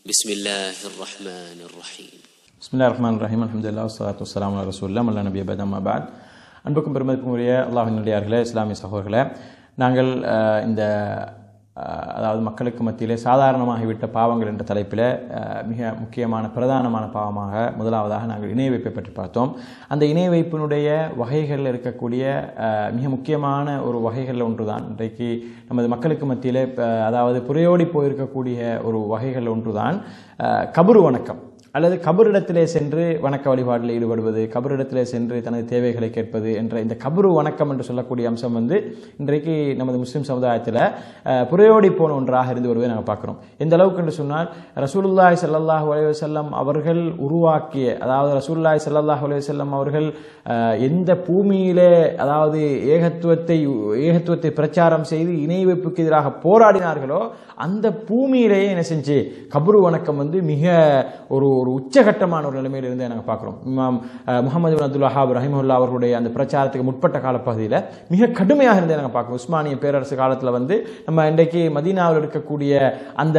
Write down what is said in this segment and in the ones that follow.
بسم الله الرحمن الرحيم பிஸ்மில்லா ரஹ்மான் ரஹீம் அல்ஹம்துலில்லாஹ் வஸ்ஸலாத்து வஸ்ஸலாமு அலா ரசூலில்லாஹ் அல்லா நபி அபத் அம்மா பாத் அன்புக்கும் பெருமதிக்கும் உரிய அல்லாஹின் நல்லடியார்களே இஸ்லாமிய சகோதரர்களே நாங்கள் அஹ், இந்த அஹ், அதாவது மக்களுக்கு மத்தியிலே சாதாரணமாகிவிட்ட பாவங்கள் என்ற தலைப்பில் அஹ், மிக முக்கியமான பிரதானமான பாவமாக முதலாவதாக நாங்கள் இணை வைப்பை பற்றி பார்த்தோம் அந்த இணை வைப்பினுடைய வகைகளில் இருக்கக்கூடிய அஹ், மிக முக்கியமான ஒரு வகைகளில் ஒன்றுதான் இன்றைக்கு நமது மக்களுக்கு மத்தியிலே அஹ், அதாவது புரையோடி போயிருக்கக்கூடிய ஒரு வகைகளில் ஒன்றுதான் அஹ், கபரு வணக்கம் அல்லது கபரிடத்திலே சென்று வணக்க வழிபாட்டில் ஈடுபடுவது கபரிடத்திலே சென்று தனது தேவைகளை கேட்பது என்ற இந்த கபரு வணக்கம் என்று சொல்லக்கூடிய அம்சம் வந்து இன்றைக்கு நமது முஸ்லிம் சமுதாயத்தில் அஹ், புரையோடி போன ஒன்றாக இருந்து வருவதை நாங்கள் பார்க்குறோம் எந்த அளவுக்கு என்று சொன்னால் ரசூலுல்லாஹி ஸல்லல்லாஹு அலைஹி வஸல்லம் அவர்கள் உருவாக்கிய அதாவது ரசூலுல்லாஹி ஸல்லல்லாஹு அலைஹி வஸல்லம் அவர்கள் அஹ், எந்த பூமியிலே அதாவது ஏகத்துவத்தை ஏகத்துவத்தை பிரச்சாரம் செய்து இணை வைப்புக்கு எதிராக போராடினார்களோ அந்த பூமியிலேயே என்ன செஞ்சு கபரு வணக்கம் வந்து மிக ஒரு ஒரு உச்சகட்டமான ஒரு நிலைமையில் இருந்தே நாங்கள் பார்க்குறோம் இமாம் அஹ், முகமது பின் அப்துல் வஹாப் ரஹிமுல்லா அவர்களுடைய அந்த பிரச்சாரத்துக்கு முற்பட்ட காலப்பகுதியில் மிக கடுமையாக இருந்தே நாங்கள் பார்க்குறோம் உஸ்மானிய பேரரசு காலத்தில் வந்து நம்ம இன்றைக்கு மதீனாவில் இருக்கக்கூடிய அந்த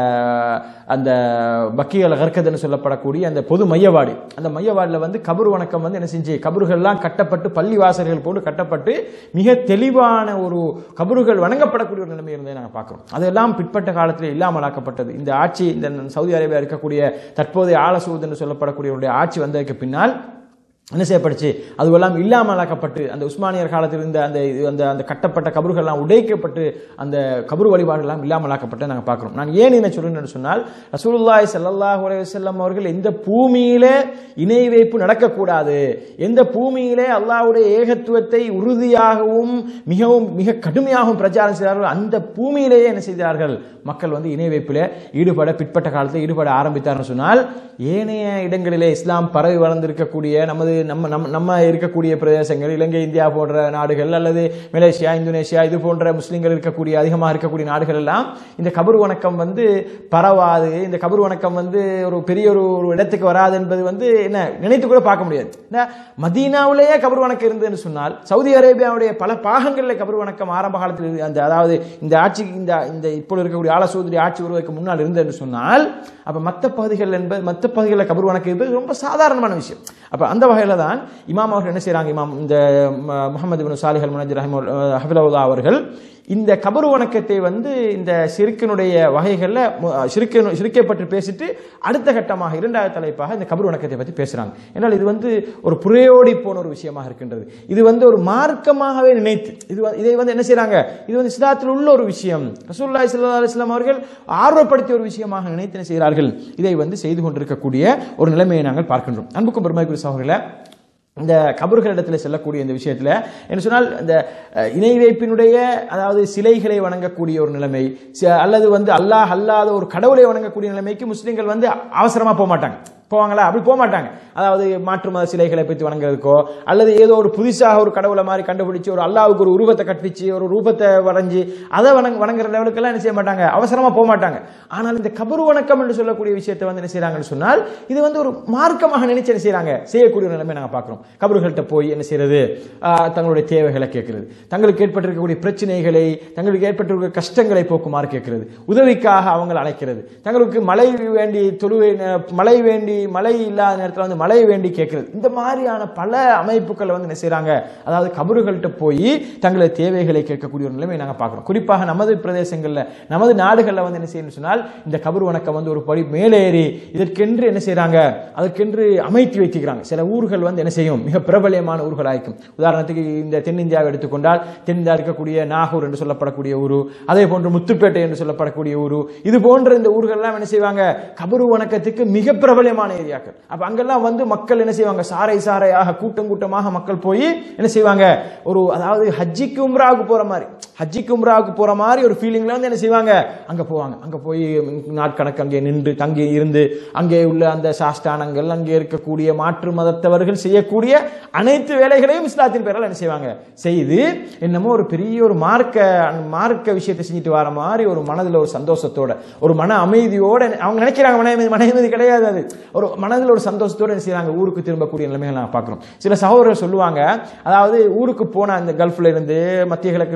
அந்த பக்கியல் கர்கதுன்னு சொல்லப்படக்கூடிய அந்த பொது மையவாடி அந்த மையவாடியில் வந்து கபரு வணக்கம் வந்து என்ன செஞ்சு கபறுகள்லாம் கட்டப்பட்டு பள்ளி வாசல்கள் போட்டு கட்டப்பட்டு மிக தெளிவான ஒரு கபறுகள் வணங்கப்படக்கூடிய ஒரு நிலைமை இருந்ததை நாங்கள் பார்க்குறோம் அதெல்லாம் பிற்பட்ட காலத்தில் இல்லாமலாக்கப்பட்டது இந்த ஆட்சி இந்த சவுதி அரேபியா இருக்கக்கூடிய தற்போதைய ஆலசூத் என்று சொல்லப்படக்கூடிய ஆட்சி வந்ததுக்கு பின்னால் என்ன செய்யப்படுச்சு அதுவெல்லாம் இல்லாமலாக்கப்பட்டு அந்த உஸ்மானியர் காலத்தில் இருந்த அந்த இது- அந்த அந்த கட்டப்பட்ட கபறுகள்லாம் உடைக்கப்பட்டு அந்த கபரு வழிபாடுகள்லாம் இல்லாமலாக்கப்பட்டு நாங்கள் பார்க்குறோம் நான் ஏன் என்ன சொல்றேன்னு சொன்னால் ரசூலுல்லாஹி ஸல்லல்லாஹு அலைஹி வஸல்லம் அவர்கள் எந்த பூமியிலே இணை வைப்பு நடக்கக்கூடாது எந்த பூமியிலே அல்லாஹ்வுடைய ஏகத்துவத்தை உறுதியாகவும் மிகவும் மிக கடுமையாகவும் பிரச்சாரம் செய்தார்கள் அந்த பூமியிலேயே என்ன செய்தார்கள் மக்கள் வந்து இணை வைப்பிலே ஈடுபட பிற்பட்ட காலத்தில் ஈடுபட ஆரம்பித்தார்னு சொன்னால் ஏனைய இடங்களிலே இஸ்லாம் பரவி வளர்ந்திருக்கக்கூடிய நமது நம்ம நம்ம நம்ம இருக்கக்கூடிய பிரதேசங்கள் இலங்கை இந்தியா போன்ற நாடுகள் அல்லது மலேசியா இந்தோனேஷியா இது போன்ற முஸ்லிம்கள் இருக்கக்கூடிய அதிகமாக இருக்கக்கூடிய நாடுகள் எல்லாம் இந்த கபர் வணக்கம் வந்து பரவாது இந்த கபர் வணக்கம் வந்து ஒரு பெரிய ஒரு ஒரு இடத்துக்கு வராது என்பது வந்து என்ன நினைத்து கூட பார்க்க முடியாது என்ன, மதீனாவிலேயே கபர் வணக்கம் இருந்ததுன்னு சொன்னால் சவுதி அரேபியாவுடைய பல பாகங்களில் கபர் வணக்கம் ஆரம்ப காலத்தில் இருந்து- அந்த அதாவது இந்த ஆட்சிக்கு இந்த இந்த இப்போ இருக்கக்கூடிய ஆலசோதரி ஆட்சி உருவாக்கு முன்னால் இருந்ததுன்னு சொன்னால் அப்ப மற்ற பகுதிகள் என்பது மற்ற பகுதிகளில் கபர் வணக்கம் என்பது ரொம்ப சாதாரணமான விஷயம் அப்ப அந்த வகையில தான் இமாம் அவர்கள் என்ன செய்றாங்க இமாம் இந்த ம- முகமது பின் சாலிஹ் முனஜ் ரஹிம் ஹபிலவுல்லா அவர்கள் இந்த கபரு வணக்கத்தை வந்து இந்த சிறுக்கினுடைய வகைகளில் சிறுக்கு சிறுக்கை பற்றி பேசிட்டு அடுத்த கட்டமாக இரண்டாவது தலைப்பாக இந்த கபரு வணக்கத்தை பற்றி பேசுறாங்க என்றால் இது வந்து ஒரு புரையோடி போன ஒரு விஷயமாக இருக்கின்றது இது வந்து ஒரு மார்க்கமாகவே நினைத்து இது வந்து- இதை வந்து என்ன செய்றாங்க இது வந்து இஸ்லாத்தில் உள்ள ஒரு விஷயம் ரசூலுல்லாஹி ஸல்லல்லாஹு அலைஹி வஸல்லம் அவர்கள் ஆர்வப்படுத்திய ஒரு விஷயமாக நினைத்து என்ன செய்கிறார்கள் இதை வந்து செய்து கொண்டிருக்கக்கூடிய ஒரு நிலைமையை நாங்கள் பார்க்கின்றோம் அன்புக்கும் பெருமைக்குரிய சகோதரர்களே இந்த கபர்களிடத்தில் செல்லக்கூடிய இந்த விஷயத்தில் என்ன சொன்னால் இந்த அஹ், இணை வைப்பினுடைய அதாவது சிலைகளை வணங்கக்கூடிய ஒரு நிலைமை ச- அல்லது வந்து அல்லாஹ் அல்லாத ஒரு கடவுளை வணங்கக்கூடிய நிலைமைக்கு முஸ்லிம்கள் வந்து அவசரமா போக மாட்டாங்க போவாங்களா அப்படி போக மாட்டாங்க அதாவது மாற்று மத சிலைகளை பற்றி வணங்குறதுக்கோ அல்லது ஏதோ ஒரு புதுசாக ஒரு கடவுளை மாதிரி கண்டுபிடிச்சு ஒரு அல்லாவுக்கு ஒரு உருவத்தை கற்பிச்சு ஒரு ரூபத்தை வரைஞ்சு அதை வணங்க வணங்குற லெவலுக்கெல்லாம் என்ன செய்ய மாட்டாங்க அவசரமா போக மாட்டாங்க ஆனால் இந்த கபரு வணக்கம் என்று சொல்லக்கூடிய விஷயத்தை வந்து என்ன செய்றாங்கன்னு சொன்னால் இது வந்து ஒரு மார்க்கமாக நினைச்சு என்ன செய்றாங்க செய்யக்கூடிய ஒரு நிலைமை நாங்க பார்க்கிறோம் கபறுகள்கிட்ட போய் என்ன செய்யறது ஆஹ், தங்களுடைய தேவைகளை கேட்கிறது தங்களுக்கு ஏற்பட்டிருக்கக்கூடிய பிரச்சனைகளை தங்களுக்கு ஏற்பட்டிருக்கிற கஷ்டங்களை போக்குமாறு கேட்கிறது உதவிக்காக அவங்களை அழைக்கிறது தங்களுக்கு மழை வேண்டி தொழுவை நே- மழை வேண்டி மழை இல்லாத நேரத்தில் வந்து மழை வேண்டி கேட்கிறது இந்த மாதிரியான பல அமைப்புகள் வந்து என்ன செய்றாங்க அதாவது கபறுகள்கிட்ட போய் தங்களது தேவைகளை கேட்கக்கூடிய ஒரு நிலைமை நாங்கள் பார்க்குறோம் குறிப்பாக நமது பிரதேசங்களில் நமது நாடுகளில் வந்து என்ன செய்யணும்னு சொன்னால் இந்த கபர் வணக்கம் வந்து ஒரு படி மேலேறி இதற்கென்று என்ன செய்றாங்க அதற்கென்று அமைத்து வைத்துக்கிறாங்க சில ஊர்கள் வந்து என்ன செய்யும் மிக பிரபலியமான ஊர்களாயிருக்கும் உதாரணத்துக்கு இந்த தென்னிந்தியாவை எடுத்துக்கொண்டால் தென்னிந்தியா இருக்கக்கூடிய நாகூர் என்று சொல்லப்படக்கூடிய ஊரு அதே போன்று முத்துப்பேட்டை என்று சொல்லப்படக்கூடிய ஊரு இது போன்ற இந்த ஊர்கள்லாம் என்ன செய்வாங்க கபரு வணக்கத்துக்கு மிக பிரபலியமான ஏரியாக்கள் அப்ப அங்கெல்லாம் வந்து மக்கள் என்ன செய்வாங்க சாறை சாறையாக கூட்டம் கூட்டமாக மக்கள் போய் என்ன செய்வாங்க ஒரு அதாவது ஹஜ்ஜிக்கு உம்ராவுக்கு போற மாதிரி ஹஜ்ஜிக்கு உம்ராவுக்கு போற மாதிரி ஒரு ஃபீலிங்ல வந்து என்ன செய்வாங்க அங்க போவாங்க அங்க போய் நாட்கணக்கு அங்கே நின்று தங்கி இருந்து அங்கே உள்ள அந்த சாஸ்தானங்கள் அங்கே இருக்கக்கூடிய மாற்று மதத்தவர்கள் செய்யக்கூடிய அனைத்து வேலைகளையும் இஸ்லாத்தின் பேரால் என்ன செய்வாங்க செய்து என்னமோ ஒரு பெரிய ஒரு மார்க்க மார்க்க விஷயத்தை செஞ்சுட்டு வர மாதிரி ஒரு மனதில் ஒரு சந்தோஷத்தோட ஒரு மன அமைதியோட அவங்க நினைக்கிறாங்க மன அமைதி மன அமைதி கிடையாது அது ஒரு மனதில் ஒரு சந்தோஷத்தோட என்ன செய்றாங்க ஊருக்கு திரும்பக்கூடிய நிலைமைகள் நாங்கள் பார்க்குறோம் சில சகோதரர்கள் சொல்லுவாங்க அதாவது ஊருக்கு போன அந்த கல்ஃப்ல இருந்து மத்திய கிழக்குல இருந்து ஊருக்கு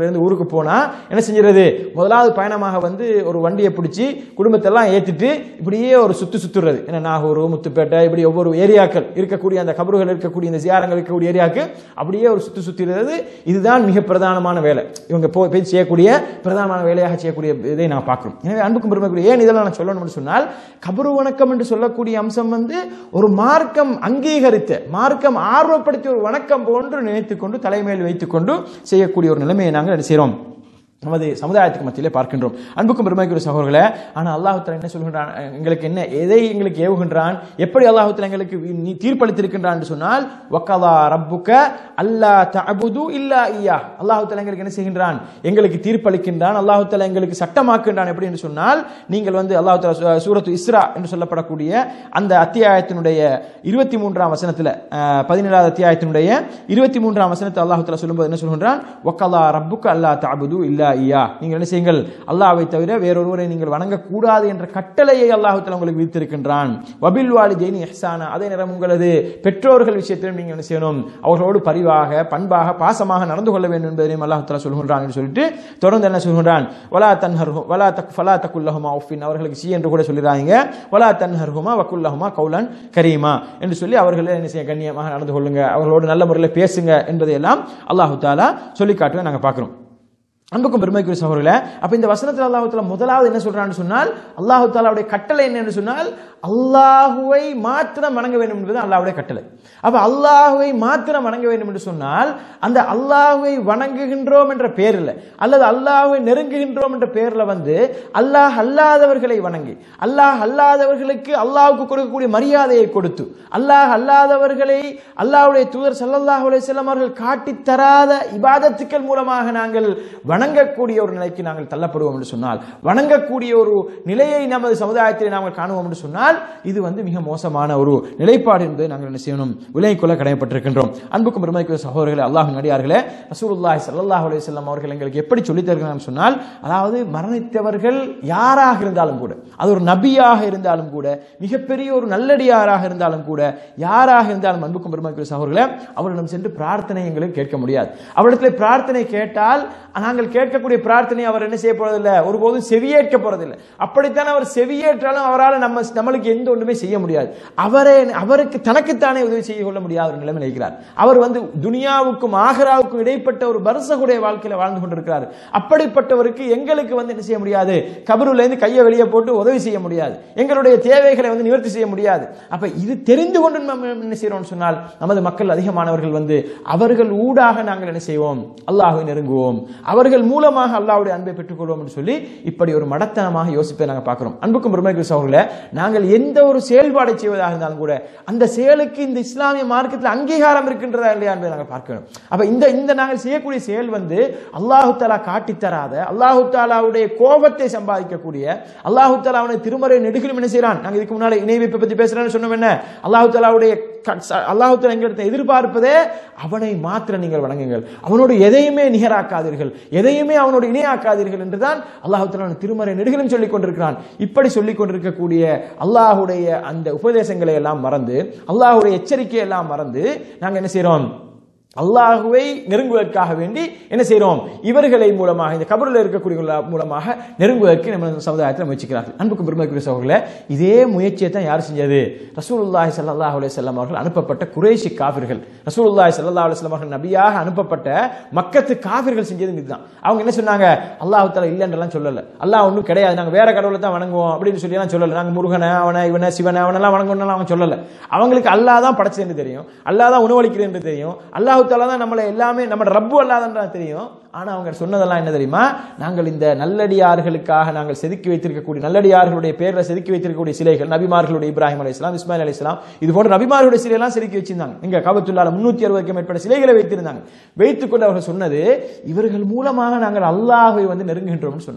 போனா என்ன செஞ்சிருது முதலாவது பயணமாக வந்து ஒரு வண்டியை பிடிச்சி குடும்பத்தெல்லாம் ஏத்திட்டு இப்படியே ஒரு சுத்து சுத்துறது என்ன நாகூர் முத்துப்பேட்டை இப்படி ஒவ்வொரு ஏரியாக்கள் இருக்கக்கூடிய அந்த கபறுகள் இருக்கக்கூடிய இந்த ஜியாரங்கள் இருக்கக்கூடிய ஏரியாவுக்கு அப்படியே ஒரு சுத்து சுத்துறது இதுதான் மிக பிரதானமான வேலை இவங்க போ போய் செய்யக்கூடிய பிரதானமான வேலையாக செய்யக்கூடிய இதை நான் பார்க்கிறோம் எனவே அன்புக்கும் பெருமைக்குரிய ஏன் இதெல்லாம் நான் சொல்லணும்னு சொன்னால் கபரு வணக்கம் என்று சொல்லக்கூடிய அம்சம் வந்து ஒரு மார்க்கம் அங்கீகரித்த மார்க்கம் ஆர்வப்படுத்திய ஒரு வணக்கம் போன்று நினைத்துக் கொண்டு தலைமையில் வைத்துக்கொண்டு செய்யக்கூடிய ஒரு நிலைமையை நாங்கள் என்ன செய்கிறோம் நமது சமுதாயத்துக்கு மத்தியிலே பார்க்கின்றோம் அன்புக்கும் பெருமைக்குரிய சகோதரர்களே ஆனால் அல்லாஹுத்தலா என்ன சொல்கின்றான் எங்களுக்கு என்ன எதை எங்களுக்கு ஏவுகின்றான் எப்படி அல்லாஹுத்தலா எங்களுக்கு நீ தீர்ப்பளித்திருக்கின்றான் என்று சொன்னால் வக்கலா ரப்புக்க அல்லா தஅபுது இல்லா ஐயா அல்லாஹுத்தலா எங்களுக்கு என்ன செய்கின்றான் எங்களுக்கு தீர்ப்பளிக்கின்றான் அல்லாஹுத்தலா எங்களுக்கு சட்டமாக்குகின்றான் எப்படி என்று சொன்னால் நீங்கள் வந்து அல்லாஹுத்தலா சூரத்து இஸ்ரா என்று சொல்லப்படக்கூடிய அந்த அத்தியாயத்தினுடைய இருபத்தி மூன்றாம் வசனத்தில் பதினேழாவது அத்தியாயத்தினுடைய இருபத்தி மூன்றாம் வசனத்தை அல்லாஹுத்தலா சொல்லும்போது என்ன சொல்கின்றான் வக்கலா ரப்புக்க அல்லா தஅபுது இல்லா ஐயா நீங்கள் என்ன செய்யுங்கள் அல்லாஹ்வை தவிர வேறொருவரை நீங்கள் வணங்கக்கூடாது என்ற கட்டளையை அல்லாஹுத்தலா உங்களுக்கு விதித்திருக்கின்றான் வபில் வாலி ஜெயினி எஹ்சானா அதே நேரம் உங்களது பெற்றோர்கள் விஷயத்திலும் நீங்கள் என்ன செய்யணும் அவர்களோடு பரிவாக பண்பாக பாசமாக நடந்து கொள்ள வேண்டும் என்பதையும் அல்லாஹுத்தலா சொல்கின்றான் என்று சொல்லிட்டு தொடர்ந்து என்ன சொல்கின்றான் வலா தன்ஹர்ஹு வலா தக் ஃபலா தக்குல்லஹுமா உஃபின் அவர்களுக்கு சி என்று கூட சொல்லிடுறாங்க வலா தன்ஹர்ஹுமா வக்குல்லஹுமா கௌலன் கரீமா என்று சொல்லி அவர்களை என்ன செய்ய கண்ணியமாக நடந்து கொள்ளுங்க அவர்களோடு நல்ல முறையில் பேசுங்க என்பதையெல்லாம் அல்லாஹு தாலா சொல்லி காட்டுவதை நாங்கள் பார்க்குறோம் அன்புக்கும் பெருமைக்குரிய சகோதரர்களே அப்ப இந்த வசனத்தில் அல்லாஹு தாலா முதலாவது என்ன சொல்றான்னு சொன்னால் அல்லாஹு தாலாவுடைய கட்டளை என்னன்னு சொன்னால் அல்லாஹுவை மாத்திரம் வணங்க வேண்டும் என்பது அல்லாஹ்வுடைய கட்டளை அப்ப அல்லாஹுவை மாத்திரம் வணங்க வேண்டும் என்று சொன்னால் அந்த அல்லாஹுவை வணங்குகின்றோம் என்ற பேரில் அல்லது அல்லாஹுவை நெருங்குகின்றோம் என்ற பேர்ல வந்து அல்லாஹ் அல்லாதவர்களை வணங்கி அல்லாஹ் அல்லாதவர்களுக்கு அல்லாஹ்வுக்கு கொடுக்கக்கூடிய மரியாதையை கொடுத்து அல்லாஹ் அல்லாதவர்களை அல்லாஹ்வுடைய தூதர் ஸல்லல்லாஹு அலைஹி வஸல்லம் அவர்கள் காட்டித் தராத இபாதத்துக்கள் மூலமாக நாங்கள் வணங்கக்கூடிய ஒரு நிலைக்கு நாங்கள் தள்ளப்படுவோம் என்று சொன்னால் வணங்கக்கூடிய ஒரு நிலையை நமது சமுதாயத்தில் நாங்கள் காணுவோம் என்று சொன்னால் இது வந்து மிக மோசமான ஒரு நிலைப்பாடு என்பதை நாங்கள் என்ன செய்யணும் விலகிக் கொள்ள கடமைப்பட்டிருக்கின்றோம் அன்புக்கும் பெருமைக்குரிய சகோதரர்களே அல்லாஹ் நடிகார்களே ரசூலுல்லாஹி ஸல்லல்லாஹு அலைஹி வஸல்லம் அவர்கள் எங்களுக்கு எப்படி சொல்லித் தருகிறார்கள் சொன்னால் அதாவது மரணித்தவர்கள் யாராக இருந்தாலும் கூட அது ஒரு நபியாக இருந்தாலும் கூட மிகப்பெரிய ஒரு நல்லடியாராக இருந்தாலும் கூட யாராக இருந்தாலும் அன்புக்கும் பெருமைக்குரிய சகோதரர்களே அவரிடம் சென்று பிரார்த்தனை எங்களுக்கு கேட்க முடியாது அவரிடத்தில் பிரார்த்தனை கேட்டால் நாங்கள் கேட்கக்கூடிய பிரார்த்தனை அவர் என்ன செய்ய போறதில்லை ஒருபோதும் செவியேற்க போறதில்லை அப்படித்தான் அவர் செவியேற்றாலும் அவரால் நம்ம நம்மளுக்கு எந்த ஒன்றுமே செய்ய முடியாது அவரே அவருக்கு தனக்குத்தானே உதவி செய்ய கொள்ள முடியாத ஒரு நிலைமை இருக்கிறார் அவர் வந்து துனியாவுக்கும் ஆகராவுக்கும் இடைப்பட்ட ஒரு பரசகுடைய வாழ்க்கையில வாழ்ந்து கொண்டிருக்கிறார் அப்படிப்பட்டவருக்கு எங்களுக்கு வந்து என்ன செய்ய முடியாது கபருல இருந்து கையை வெளியே போட்டு உதவி செய்ய முடியாது எங்களுடைய தேவைகளை வந்து நிவர்த்தி செய்ய முடியாது அப்ப இது தெரிந்து கொண்டு நம்ம என்ன செய்யறோம்னு சொன்னால் நமது மக்கள் அதிகமானவர்கள் வந்து அவர்கள் ஊடாக நாங்கள் என்ன செய்வோம் அல்லாஹை நெருங்குவோம் அவர்கள் மூலமாக அல்லாஹ்வுடைய அன்பை பெற்றுக்கொள்வோம் என்று சொல்லி இப்படி ஒரு மடத்தனமாக யோசிப்பதை நாங்கள் பார்க்கிறோம் அன்புக்கும் பெருமைக்கு சகோதரர்களே நாங்கள் எந்த ஒரு செயல்பாடை செய்வதாக இருந்தாலும் கூட அந்த செயலுக்கு இந்த இஸ்லாமிய மார்க்கத்தில் அங்கீகாரம் இருக்கின்றதா இல்லையா என்பதை நாங்கள் பார்க்க வேண்டும் அப்ப இந்த இந்த நாங்கள் செய்யக்கூடிய செயல் வந்து அல்லாஹு தாலா காட்டித்தராத அல்லாஹு தாலாவுடைய கோபத்தை சம்பாதிக்கக்கூடிய அல்லாஹு தாலா அவனை திருமறை நெடுகிலும் என்ன செய்யறான் நாங்கள் இதுக்கு முன்னாடி இணை வைப்பை பத்தி பேசுறேன்னு சொன்னோம் என்ன அல்லாஹு தாலாவுடைய அல்லாஹு தாலா எங்களிடத்தை எதிர்பார்ப்பதே அவனை மாத்திர நீங்கள் வணங்குங்கள் அவனோடு எதையுமே நிகராக்காதீர்கள் எதையுமே அவனோடு இணையாக்காதீர்கள் என்றுதான் அல்லாஹு தாலா திருமறை நெடுகிலும் சொல்லிக் கொண்டிருக்கிறான் இப்படி சொல்லிக் கொண்டிருக்கக்கூடிய அல்லாஹுடைய அந்த உபதேசங்களை எல்லாம் மறந்து அல்லாஹுடைய எச்சரிக்கையை எல்லாம் மறந்து நாங்கள் என்ன செய்யறோம் அல்லாஹுவை நெருங்குவதற்காக வேண்டி என்ன செய்கிறோம் இவர்களை மூலமாக இந்த கபரில் இருக்கக்கூடிய மூலமாக நெருங்குவதற்கு நம்ம சமுதாயத்தில் முயற்சிக்கிறார்கள் அன்புக்கும் பெருமைக்குரிய சகோதரர்களே இதே முயற்சியை தான் யார் செஞ்சது ரசூலுல்லாஹி ஸல்லல்லாஹு அலைஹி வஸல்லம் அவர்கள் அனுப்பப்பட்ட குறைஷி காஃபிர்கள் ரசூலுல்லாஹி ஸல்லல்லாஹு அலைஹி வஸல்லம் அவர்கள் நபியாக அனுப்பப்பட்ட மக்கத்து காஃபிர்கள் செஞ்சது இதுதான் அவங்க என்ன சொன்னாங்க அல்லாஹ் தஆலா இல்லைன்றலாம் சொல்லல அல்லாஹ் ஒன்றும் கிடையாது நாங்கள் வேற கடவுளை தான் வணங்குவோம் அப்படின்னு சொல்லி எல்லாம் சொல்லல நாங்கள் முருகனை அவனை இவனை சிவனை அவனெல்லாம் வணங்கணும்னு அவங்க சொல்லல அவங்களுக்கு அல்லாஹ் தான் படைச்சது தெரியும் அல்லாஹ் தான் உணவளிக்கிறது என்று தெரியும் அல்லாஹ் தாலா தான் நம்மளை எல்லாமே நம்ம ரப்பு அல்லாதன்றா தெரியும் ஆனா அவங்க சொன்னதெல்லாம் என்ன தெரியுமா நாங்கள் இந்த நல்லடியார்களுக்காக நாங்கள் செதுக்கி வைத்திருக்கக்கூடிய நல்லடியார்களுடைய பேர்ல செதுக்கி வைத்திருக்கக்கூடிய சிலைகள் நபிமார்களுடைய இப்ராஹிம் அலி இஸ்லாம் இஸ்மாயில் அலி இஸ்லாம் இது போன்ற நபிமார்களுடைய சிலையெல்லாம் செதுக்கி வச்சிருந்தாங்க இங்க கபத்துள்ளால முன்னூத்தி அறுபதுக்கும் மேற்பட்ட சிலைகளை வைத்திருந்தாங்க வைத்துக்கொண்டு அவர்கள் சொன்னது இவர்கள் மூலமாக நாங்கள் அல்லாஹை வந்து நெருங்குகின்றோம்னு சொன்னாங்க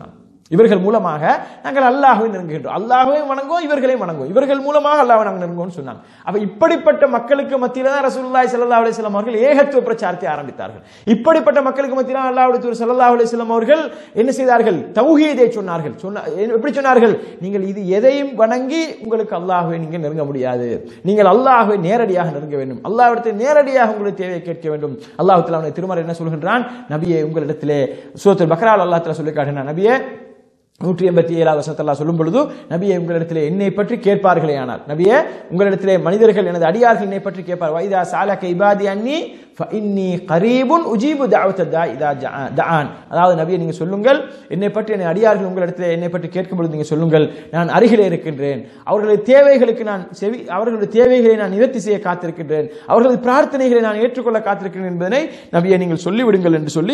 இவர்கள் மூலமாக நாங்கள் அல்லாஹ்வை நெருங்குகின்றோம் அல்லாஹ்வை வணங்குவோம் இவர்களையும் வணங்குவோம் இவர்கள் மூலமாக அல்லாஹ்வை நாங்கள் நெருங்குவோம்னு சொன்னாங்க அப்ப இப்படிப்பட்ட மக்களுக்கு மத்தியில தான் ரசூலுல்லாஹி ஸல்லல்லாஹு அலைஹி வஸல்லம் அவர்கள் ஏகத்துவ பிரச்சாரத்தை ஆரம்பித்தார்கள் இப்படிப்பட்ட மக்களுக்கு மத்தியில அல்லாஹ்வுடைய தூதர் ஸல்லல்லாஹு அலைஹி வஸல்லம் அவர்கள் என்ன செய்தார்கள் தௌஹீதை சொன்னார்கள் சொன்ன எப்படி சொன்னார்கள் நீங்கள் இது எதையும் வணங்கி உங்களுக்கு அல்லாஹ்வை நீங்க நெருங்க முடியாது நீங்கள் அல்லாஹ்வை நேரடியாக நெருங்க வேண்டும் அல்லாஹ்விடத்தை நேரடியாக உங்களுடைய தேவையை கேட்க வேண்டும் அல்லாஹ் தஆலா அவனுடைய திருமறை என்ன சொல்கின்றான் நபியே உங்களிடத்திலே சூரத்துல் பக்ரால் அல்லாஹ் தஆலா சொல்லி காட்டுகிறான் நபியே நூற்றி எண்பத்தி ஏழாவது வசனத்தல்லா சொல்லும் பொழுது நபியை உங்களிடத்திலே என்னை பற்றி கேட்பார்களே ஆனால் நபியே உங்களிடத்திலே மனிதர்கள் எனது அடியார்கள் என்னை பற்றி கேட்பார் வைதா சாலக இபாதி அன்னி இன்னி கரீபுன் உஜீபு தாவத்த தா இதா தான் அதாவது நபியை நீங்க சொல்லுங்கள் என்னை பற்றி என்னை அடியார்கள் உங்களிடத்திலே என்னை பற்றி கேட்கும் பொழுது நீங்க சொல்லுங்கள் நான் அருகிலே இருக்கின்றேன் அவர்களுடைய தேவைகளுக்கு நான் செவி அவர்களுடைய தேவைகளை நான் நிவர்த்தி செய்ய காத்திருக்கின்றேன் அவர்களது பிரார்த்தனைகளை நான் ஏற்றுக்கொள்ள காத்திருக்கிறேன் என்பதனை நபியை நீங்கள் சொல்லிவிடுங்கள் என்று சொல்லி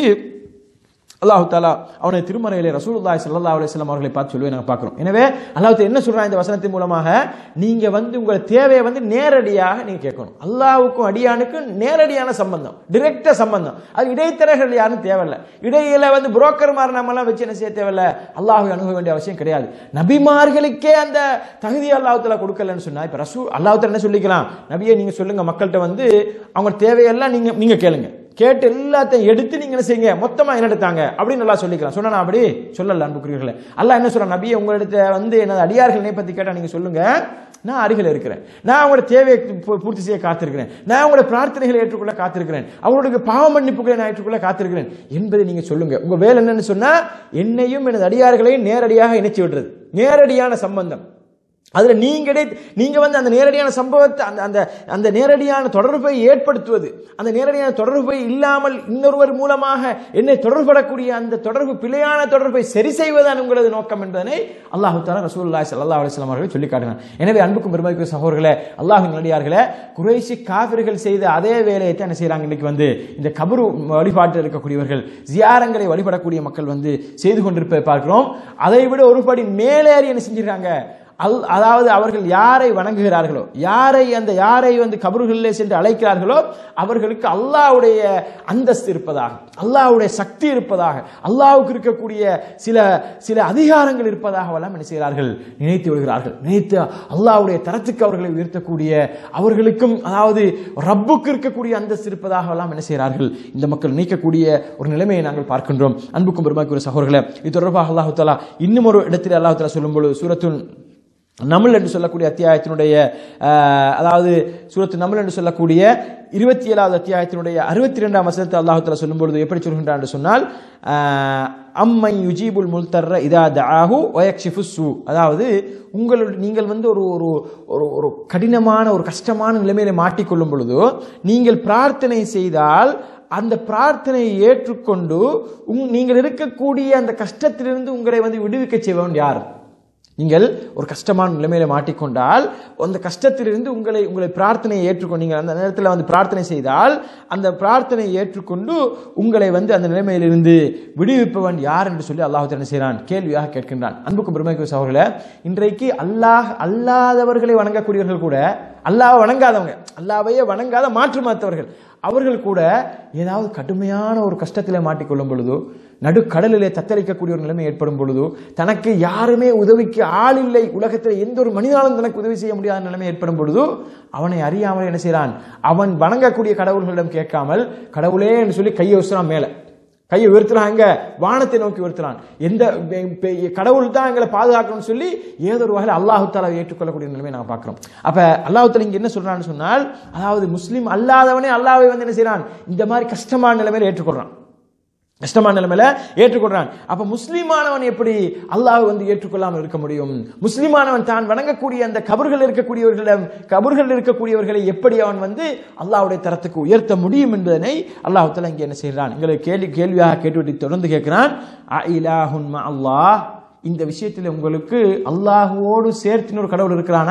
அல்லாஹு தாலா அவனை திருமறையிலே ரசூலுல்லாஹி ஸல்லல்லாஹு அலைஹி வஸல்லம் அவர்களை பார்த்து சொல்லுவே நாங்கள் பார்க்கிறோம் எனவே அல்லாஹ் தஆலா என்ன சொல்றான் இந்த வசனத்தின் மூலமாக நீங்க வந்து உங்கள் தேவையை வந்து நேரடியாக நீங்க கேட்கணும் அல்லாஹ்வுக்கும் அடியானுக்கும் நேரடியான சம்பந்தம் டைரக்டா சம்பந்தம் அது இடைத்தரகர்கள் யாரும் தேவையில்லை இடையில வந்து புரோக்கர் மாதிரி நம்ம எல்லாம் வச்சு என்ன செய்ய தேவையில்ல அல்லாஹ்வை அணுக வேண்டிய அவசியம் கிடையாது நபிமார்களுக்கே அந்த தகுதி அல்லாஹ் தஆலா கொடுக்கலன்னு சொன்னா இப்ப ரசூல் அல்லாஹ் தஆலா என்ன சொல்லிக்கலாம் நபியே நீங்க சொல்லுங்க மக்கள்கிட்ட வந்து அவங்க தேவையெல்லாம் நீங்க நீங்க கேளுங்க கேட்டு எல்லாத்தையும் எடுத்து நீங்க என்ன செய்யுங்க மொத்தமா என்ன எடுத்தாங்க அப்படின்னு நல்லா சொல்லிக்கலாம் சொன்னா அப்படி சொல்லல அன்புக்குரியர்களே அல்லாஹ் என்ன சொல்றான் நபியை உங்களிடத்த வந்து எனது அடியார்களை பத்தி கேட்டா நீங்க சொல்லுங்க நான் அருகில் இருக்கிறேன் நான் அவங்களோட தேவையை பூ- பூர்த்தி செய்ய காத்திருக்கிறேன் நான் அவங்களோட பிரார்த்தனைகளை ஏற்றுக்கொள்ள காத்திருக்கிறேன் அவங்களுடைய பாவ மன்னிப்புகளை நான் ஏற்றுக்கொள்ள காத்திருக்கிறேன் என்பதை நீங்க சொல்லுங்க உங்க வேலை என்னன்னு சொன்னா என்னையும் எனது அடியார்களையும் நேரடியாக இணைச்சு விடுறது நேரடியான சம்பந்தம் அதுல நீங்க இடை- நீங்க வந்து அந்த நேரடியான சம்பவத்தை அந்த அந்த அந்த நேரடியான தொடர்பை ஏற்படுத்துவது அந்த நேரடியான தொடர்பை இல்லாமல் இன்னொருவர் மூலமாக என்னை தொடர்படக்கூடிய அந்த தொடர்பு பிழையான தொடர்பை சரி செய்வதுதான் உங்களது நோக்கம் என்பதனை அல்லாஹு தாலா ரசூலுல்லாஹி ஸல்லல்லாஹு அலைஹி வஸல்லம் அவர்கள் சொல்லி காட்டினார் எனவே அன்புக்கும் பெருமைக்கும் சகோதரர்களே அல்லாஹ்வின் நல்லடியார்களே குறைஷி காபிர்கள் செய்த அதே வேலையை தான் என்ன செய்றாங்க இன்னைக்கு வந்து இந்த கபரு வழிபாட்டில் இருக்கக்கூடியவர்கள் ஜியாரங்களை வழிபடக்கூடிய மக்கள் வந்து செய்து கொண்டிருப்பதை பார்க்கிறோம் அதை விட ஒரு படி மேலேறி என்ன செஞ்சிருக்காங்க அல் அதாவது அவர்கள் யாரை வணங்குகிறார்களோ யாரை அந்த யாரை வந்து கபறுகளிலே சென்று அழைக்கிறார்களோ அவர்களுக்கு அல்லாஹ்வுடைய அந்தஸ்து இருப்பதாக அல்லாஹ்வுடைய சக்தி இருப்பதாக அல்லாஹ்வுக்கு இருக்கக்கூடிய சில சில அதிகாரங்கள் இருப்பதாக எல்லாம் என்ன செய்கிறார்கள் நினைத்து விடுகிறார்கள் நினைத்து அல்லாஹ்வுடைய தரத்துக்கு அவர்களை உயர்த்தக்கூடிய அவர்களுக்கும் அதாவது ரப்புக்கு இருக்கக்கூடிய அந்தஸ்து இருப்பதாக எல்லாம் என்ன செய்கிறார்கள் இந்த மக்கள் நினைக்கக்கூடிய ஒரு நிலைமையை நாங்கள் பார்க்கின்றோம் அன்புக்கும் பெருமாக்குரிய சகோதரர்களே இது தொடர்பாக அல்லாஹு தாலா இன்னும் ஒரு இடத்தில் அல்லாஹு தாலா சொல்லும்போது சூரத்துல் நமல் என்று சொல்லக்கூடிய அத்தியாயத்தினுடைய அஹ், அதாவது சூரத்து நமல் என்று சொல்லக்கூடிய இருபத்தி ஏழாவது அத்தியாயத்தினுடைய அறுபத்தி ரெண்டாம் வசனத்தை அல்லாஹு தஆலா சொல்லும்பொழுது எப்படி சொல்கின்றான் என்று சொன்னால் அஹ், அம்மை யுஜீபுல் முல்தர்ர இதா தஆஹு வயக்ஷிஃபு சூ அதாவது உங்களுடைய நீங்கள் வந்து ஒரு ஒரு ஒரு ஒரு கடினமான ஒரு கஷ்டமான நிலைமையில மாட்டிக்கொள்ளும் பொழுது நீங்கள் பிரார்த்தனை செய்தால் அந்த பிரார்த்தனையை ஏற்றுக்கொண்டு உங் நீங்கள் இருக்கக்கூடிய அந்த கஷ்டத்திலிருந்து உங்களை வந்து விடுவிக்க செய்வன் யார் நீங்கள் ஒரு கஷ்டமான நிலைமையில மாட்டிக்கொண்டால் அந்த கஷ்டத்திலிருந்து உங்களை உங்களை பிரார்த்தனையை ஏற்றுக்கொண்டு நீங்கள் அந்த நேரத்தில் வந்து பிரார்த்தனை செய்தால் அந்த பிரார்த்தனையை ஏற்றுக்கொண்டு உங்களை வந்து அந்த நிலைமையிலிருந்து விடுவிப்பவன் யார் என்று சொல்லி அல்லாஹ் என்ன செய்கிறான் கேள்வியாக கேட்கின்றான் அன்புக்கும் பெருமைக்கு சகோதரர்களே இன்றைக்கு அல்லாஹ் அல்லாதவர்களை வணங்கக்கூடியவர்கள் கூட அல்லாஹ் வணங்காதவங்க அல்லாவையே வணங்காத மாற்று மாத்தவர்கள் அவர்கள் கூட ஏதாவது கடுமையான ஒரு கஷ்டத்திலே மாட்டிக்கொள்ளும் பொழுதோ நடுக்கடலிலே தத்தளிக்கக்கூடிய ஒரு நிலைமை ஏற்படும் பொழுதோ தனக்கு யாருமே உதவிக்கு ஆள் இல்லை உலகத்தில் எந்த ஒரு மனிதனாலும் தனக்கு உதவி செய்ய முடியாத நிலைமை ஏற்படும் பொழுதோ அவனை அறியாமல் என்ன செய்கிறான் அவன் வணங்கக்கூடிய கடவுள்களிடம் கேட்காமல் கடவுளே என்று சொல்லி கையை வச்சுறான் மேலே கையை உயர்த்துறான் எங்க வானத்தை நோக்கி உயர்த்துறான் எந்த பெ- பெ- கடவுள் தான் எங்களை பாதுகாக்கணும்னு சொல்லி ஏதோ ஒரு வகையில் அல்லாஹு தாலாவை ஏற்றுக்கொள்ளக்கூடிய நிலைமை நாங்கள் பார்க்கிறோம் அப்ப அல்லாஹு தாலா இங்க என்ன சொல்றான்னு சொன்னால் அதாவது முஸ்லீம் அல்லாதவனே அல்லாஹ்வை வந்து என்ன செய்றான் இந்த மாதிரி கஷ்டமான நிலைமையில ஏற்றுக்கொள்றான் கஷ்டமான நிலைமையில ஏற்றுக்கொள்றான் அப்ப முஸ்லிமானவன் எப்படி அல்லாஹ் வந்து ஏற்றுக்கொள்ளாமல் இருக்க முடியும் முஸ்லிமானவன் தான் வணங்கக்கூடிய அந்த கபர்கள் இருக்கக்கூடியவர்களிடம் கபர்கள் இருக்கக்கூடியவர்களை எப்படி அவன் வந்து அல்லாஹ்வுடைய தரத்துக்கு உயர்த்த முடியும் என்பதனை அல்லாஹ் தஆலா இங்கே என்ன செய்கிறான் எங்களை கேள்வி கேள்வியாக கேட்டுவிட்டு தொடர்ந்து கேட்கிறான் அஇலாஹுன் ம அல்லாஹ் இந்த விஷயத்தில் உங்களுக்கு அல்லாஹுவோடு சேர்த்து இன்னொரு கடவுள் இருக்கிறானா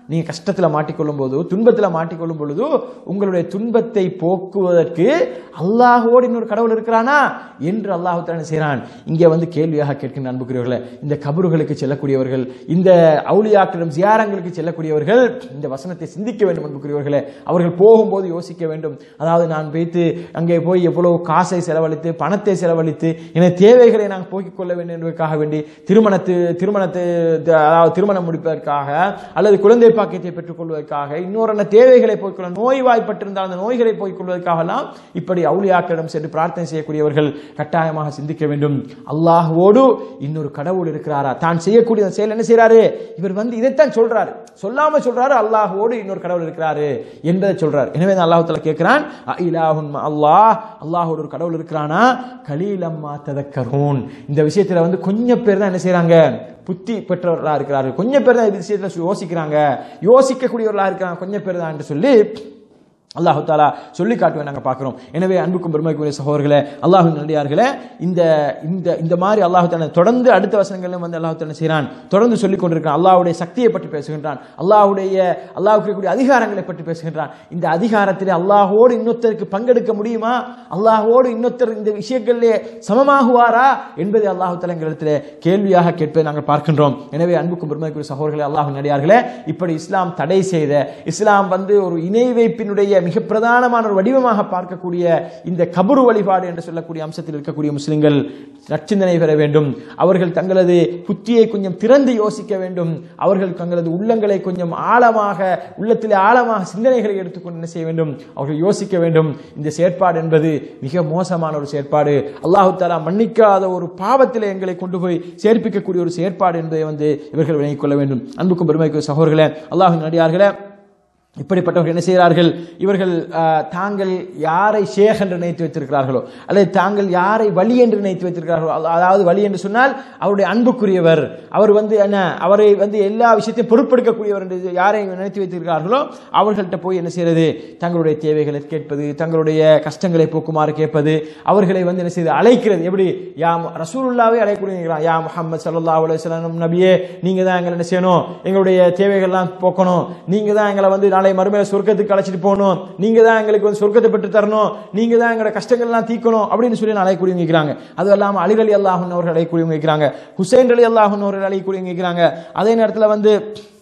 நீங்க கஷ்டத்துல மாட்டிக்கொள்ளும் போது துன்பத்துல மாட்டிக்கொள்ளும் பொழுது உங்களுடைய துன்பத்தை போக்குவதற்கு அல்லாஹோடு இன்னொரு கடவுள் இருக்கிறானா என்று அல்லாஹு தானே செய்கிறான் இங்கே வந்து கேள்வியாக கேட்கின்ற அன்புக்குரியவர்களே இந்த கபறுகளுக்கு செல்லக்கூடியவர்கள் இந்த அவுளியாக்களிடம் ஜியாரங்களுக்கு செல்லக்கூடியவர்கள் இந்த வசனத்தை சிந்திக்க வேண்டும் அன்புக்குரியவர்களே அவர்கள் போகும்போது யோசிக்க வேண்டும் அதாவது நான் வைத்து அங்கே போய் எவ்வளவு காசை செலவழித்து பணத்தை செலவழித்து எனது தேவைகளை நான் போக்கிக் கொள்ள வேண்டும் என்பதற்காக வேண்டி திருமணத்து திருமணத்தை அதாவது திருமணம் முடிப்பதற்காக அல்லது குழந்தை பாக்கியத்தை பெற்றுக் கொள்வதற்காக இன்னொரு தேவைகளை போய்க்கொள்ள நோய்வாய்ப்பட்டிருந்தால் அந்த நோய்களை போய்க் கொள்வதற்காகலாம் இப்படி அவுளியாக்களிடம் சென்று பிரார்த்தனை செய்யக்கூடியவர்கள் கட்டாயமாக சிந்திக்க வேண்டும் அல்லாஹ்வோடு இன்னொரு கடவுள் இருக்கிறாரா தான் செய்யக்கூடிய அந்த செயல் என்ன செய்யறாரு இவர் வந்து இதைத்தான் சொல்றாரு சொல்லாம சொல்றாரு அல்லாஹ்வோடு இன்னொரு கடவுள் இருக்கிறாரு என்பதை சொல்றாரு எனவே அல்லாஹ் தஆலா கேட்கிறான் இலாஹுன் அல்லாஹ் அல்லாஹோட ஒரு கடவுள் இருக்கிறானா கலீலம்மா ததக்கரூன் இந்த விஷயத்துல வந்து கொஞ்சம் பேர் தான் என்ன செய்றாங்க புத்தி பெற்றவர்களா இருக்கிறார்கள் கொஞ்சம் பேர் தான் இந்த விஷயத்துல யோசிக்கிறாங்க யோசிக்கக்கூடியவர்களா இருக்கிறாங்க கொஞ்சம் பேர் தான் என்று சொல்லி அல்லாஹு தாலா சொல்லி காட்டுவேன் நாங்கள் பார்க்குறோம் எனவே அன்புக்கும் பெருமைக்குரிய சகோதரர்களே அல்லாஹு நல்லடியார்களே இந்த இந்த இந்த மாதிரி அல்லாஹு தாலா தொடர்ந்து அடுத்த வசனங்களிலும் வந்து அல்லாஹு தாலா செய்கிறான் தொடர்ந்து சொல்லிக் கொண்டிருக்கிறான் அல்லாஹ்வுடைய சக்தியை பற்றி பேசுகின்றான் அல்லாஹ்வுடைய அல்லாஹ்வுக்கு இருக்கக்கூடிய அதிகாரங்களை பற்றி பேசுகின்றான் இந்த அதிகாரத்திலே அல்லாஹோடு இன்னொருத்தருக்கு பங்கெடுக்க முடியுமா அல்லாஹோடு இன்னொருத்தர் இந்த விஷயங்களிலே சமமாகுவாரா என்பதை அல்லாஹு தாலா எங்களிடத்திலே கேள்வியாக கேட்பதை நாங்கள் பார்க்கின்றோம் எனவே அன்புக்கும் பெருமைக்குரிய சகோதரர்களே அல்லாஹ் நடிகார்களே இப்படி இஸ்லாம் தடை செய்த இஸ்லாம் வந்து ஒரு இணை வைப்பினுடைய மிக பிரதானமான ஒரு வடிவமாக பார்க்கக்கூடிய இந்த கபரு வழிபாடு என்று சொல்லக்கூடிய அம்சத்தில் இருக்கக்கூடிய முஸ்லிம்கள் நச்சிந்தனை பெற வேண்டும் அவர்கள் தங்களது புத்தியை கொஞ்சம் திறந்து யோசிக்க வேண்டும் அவர்கள் தங்களது உள்ளங்களை கொஞ்சம் ஆழமாக உள்ளத்திலே ஆழமாக சிந்தனைகளை எடுத்துக்கொண்டு என்ன செய்ய வேண்டும் அவர்கள் யோசிக்க வேண்டும் இந்த செயற்பாடு என்பது மிக மோசமான ஒரு செயற்பாடு அல்லாஹு தாலா மன்னிக்காத ஒரு பாவத்திலே எங்களை கொண்டு போய் சேர்ப்பிக்கக்கூடிய ஒரு செயற்பாடு என்பதை வந்து இவர்கள் விளங்கிக் கொள்ள வேண்டும் அன்புக்கும் பெருமைக்கு சகோதரர்களே அல்லாஹின் நடிகார்களே இப்படிப்பட்டவர்கள் என்ன செய்கிறார்கள் இவர்கள் ஆஹ், தாங்கள் யாரை ஷேக் என்று நினைத்து வைத்திருக்கிறார்களோ அல்லது தாங்கள் யாரை வழி என்று நினைத்து வைத்திருக்கிறார்களோ அல்ல- அதாவது வழி என்று சொன்னால் அவருடைய அன்புக்குரியவர் அவர் வந்து என்ன அவரை வந்து எல்லா விஷயத்தையும் பொறுப்பெடுக்கக்கூடியவர் என்று யாரை நினைத்து வைத்திருக்கிறார்களோ அவர்கள்ட்ட போய் என்ன செய்யறது தங்களுடைய தேவைகளை கேட்பது தங்களுடைய கஷ்டங்களை போக்குமாறு கேட்பது அவர்களை வந்து என்ன செய்து அழைக்கிறது எப்படி யா மு- ரசூலுல்லாவே அழைக்கக்கூடிய யா முஹம்மது ஸல்லல்லாஹு அலைஹி வஸல்லம் நபியே நீங்க தான் எங்களை என்ன செய்யணும் எங்களுடைய தேவைகள்லாம் போக்கணும் நீங்க தான் எங்களை வந்து நாளை மறுமையில சொர்க்கத்துக்கு அழைச்சிட்டு போகணும் நீங்க தான் எங்களுக்கு வந்து சொர்க்கத்தை பெற்று தரணும் நீங்க தான் எங்களோட கஷ்டங்கள் எல்லாம் தீக்கணும் அப்படின்னு சொல்லி அழைக்கூடியவங்க இருக்கிறாங்க அது இல்லாம அலி அலி அல்லாஹன் அவர்கள் அழைக்கூடியவங்க இருக்கிறாங்க ஹுசைன் அலி அல்லாஹன் அவர்கள் அழைக்கூடியவங்க இருக்கிறாங்க அதே நேரத்தில் வந்து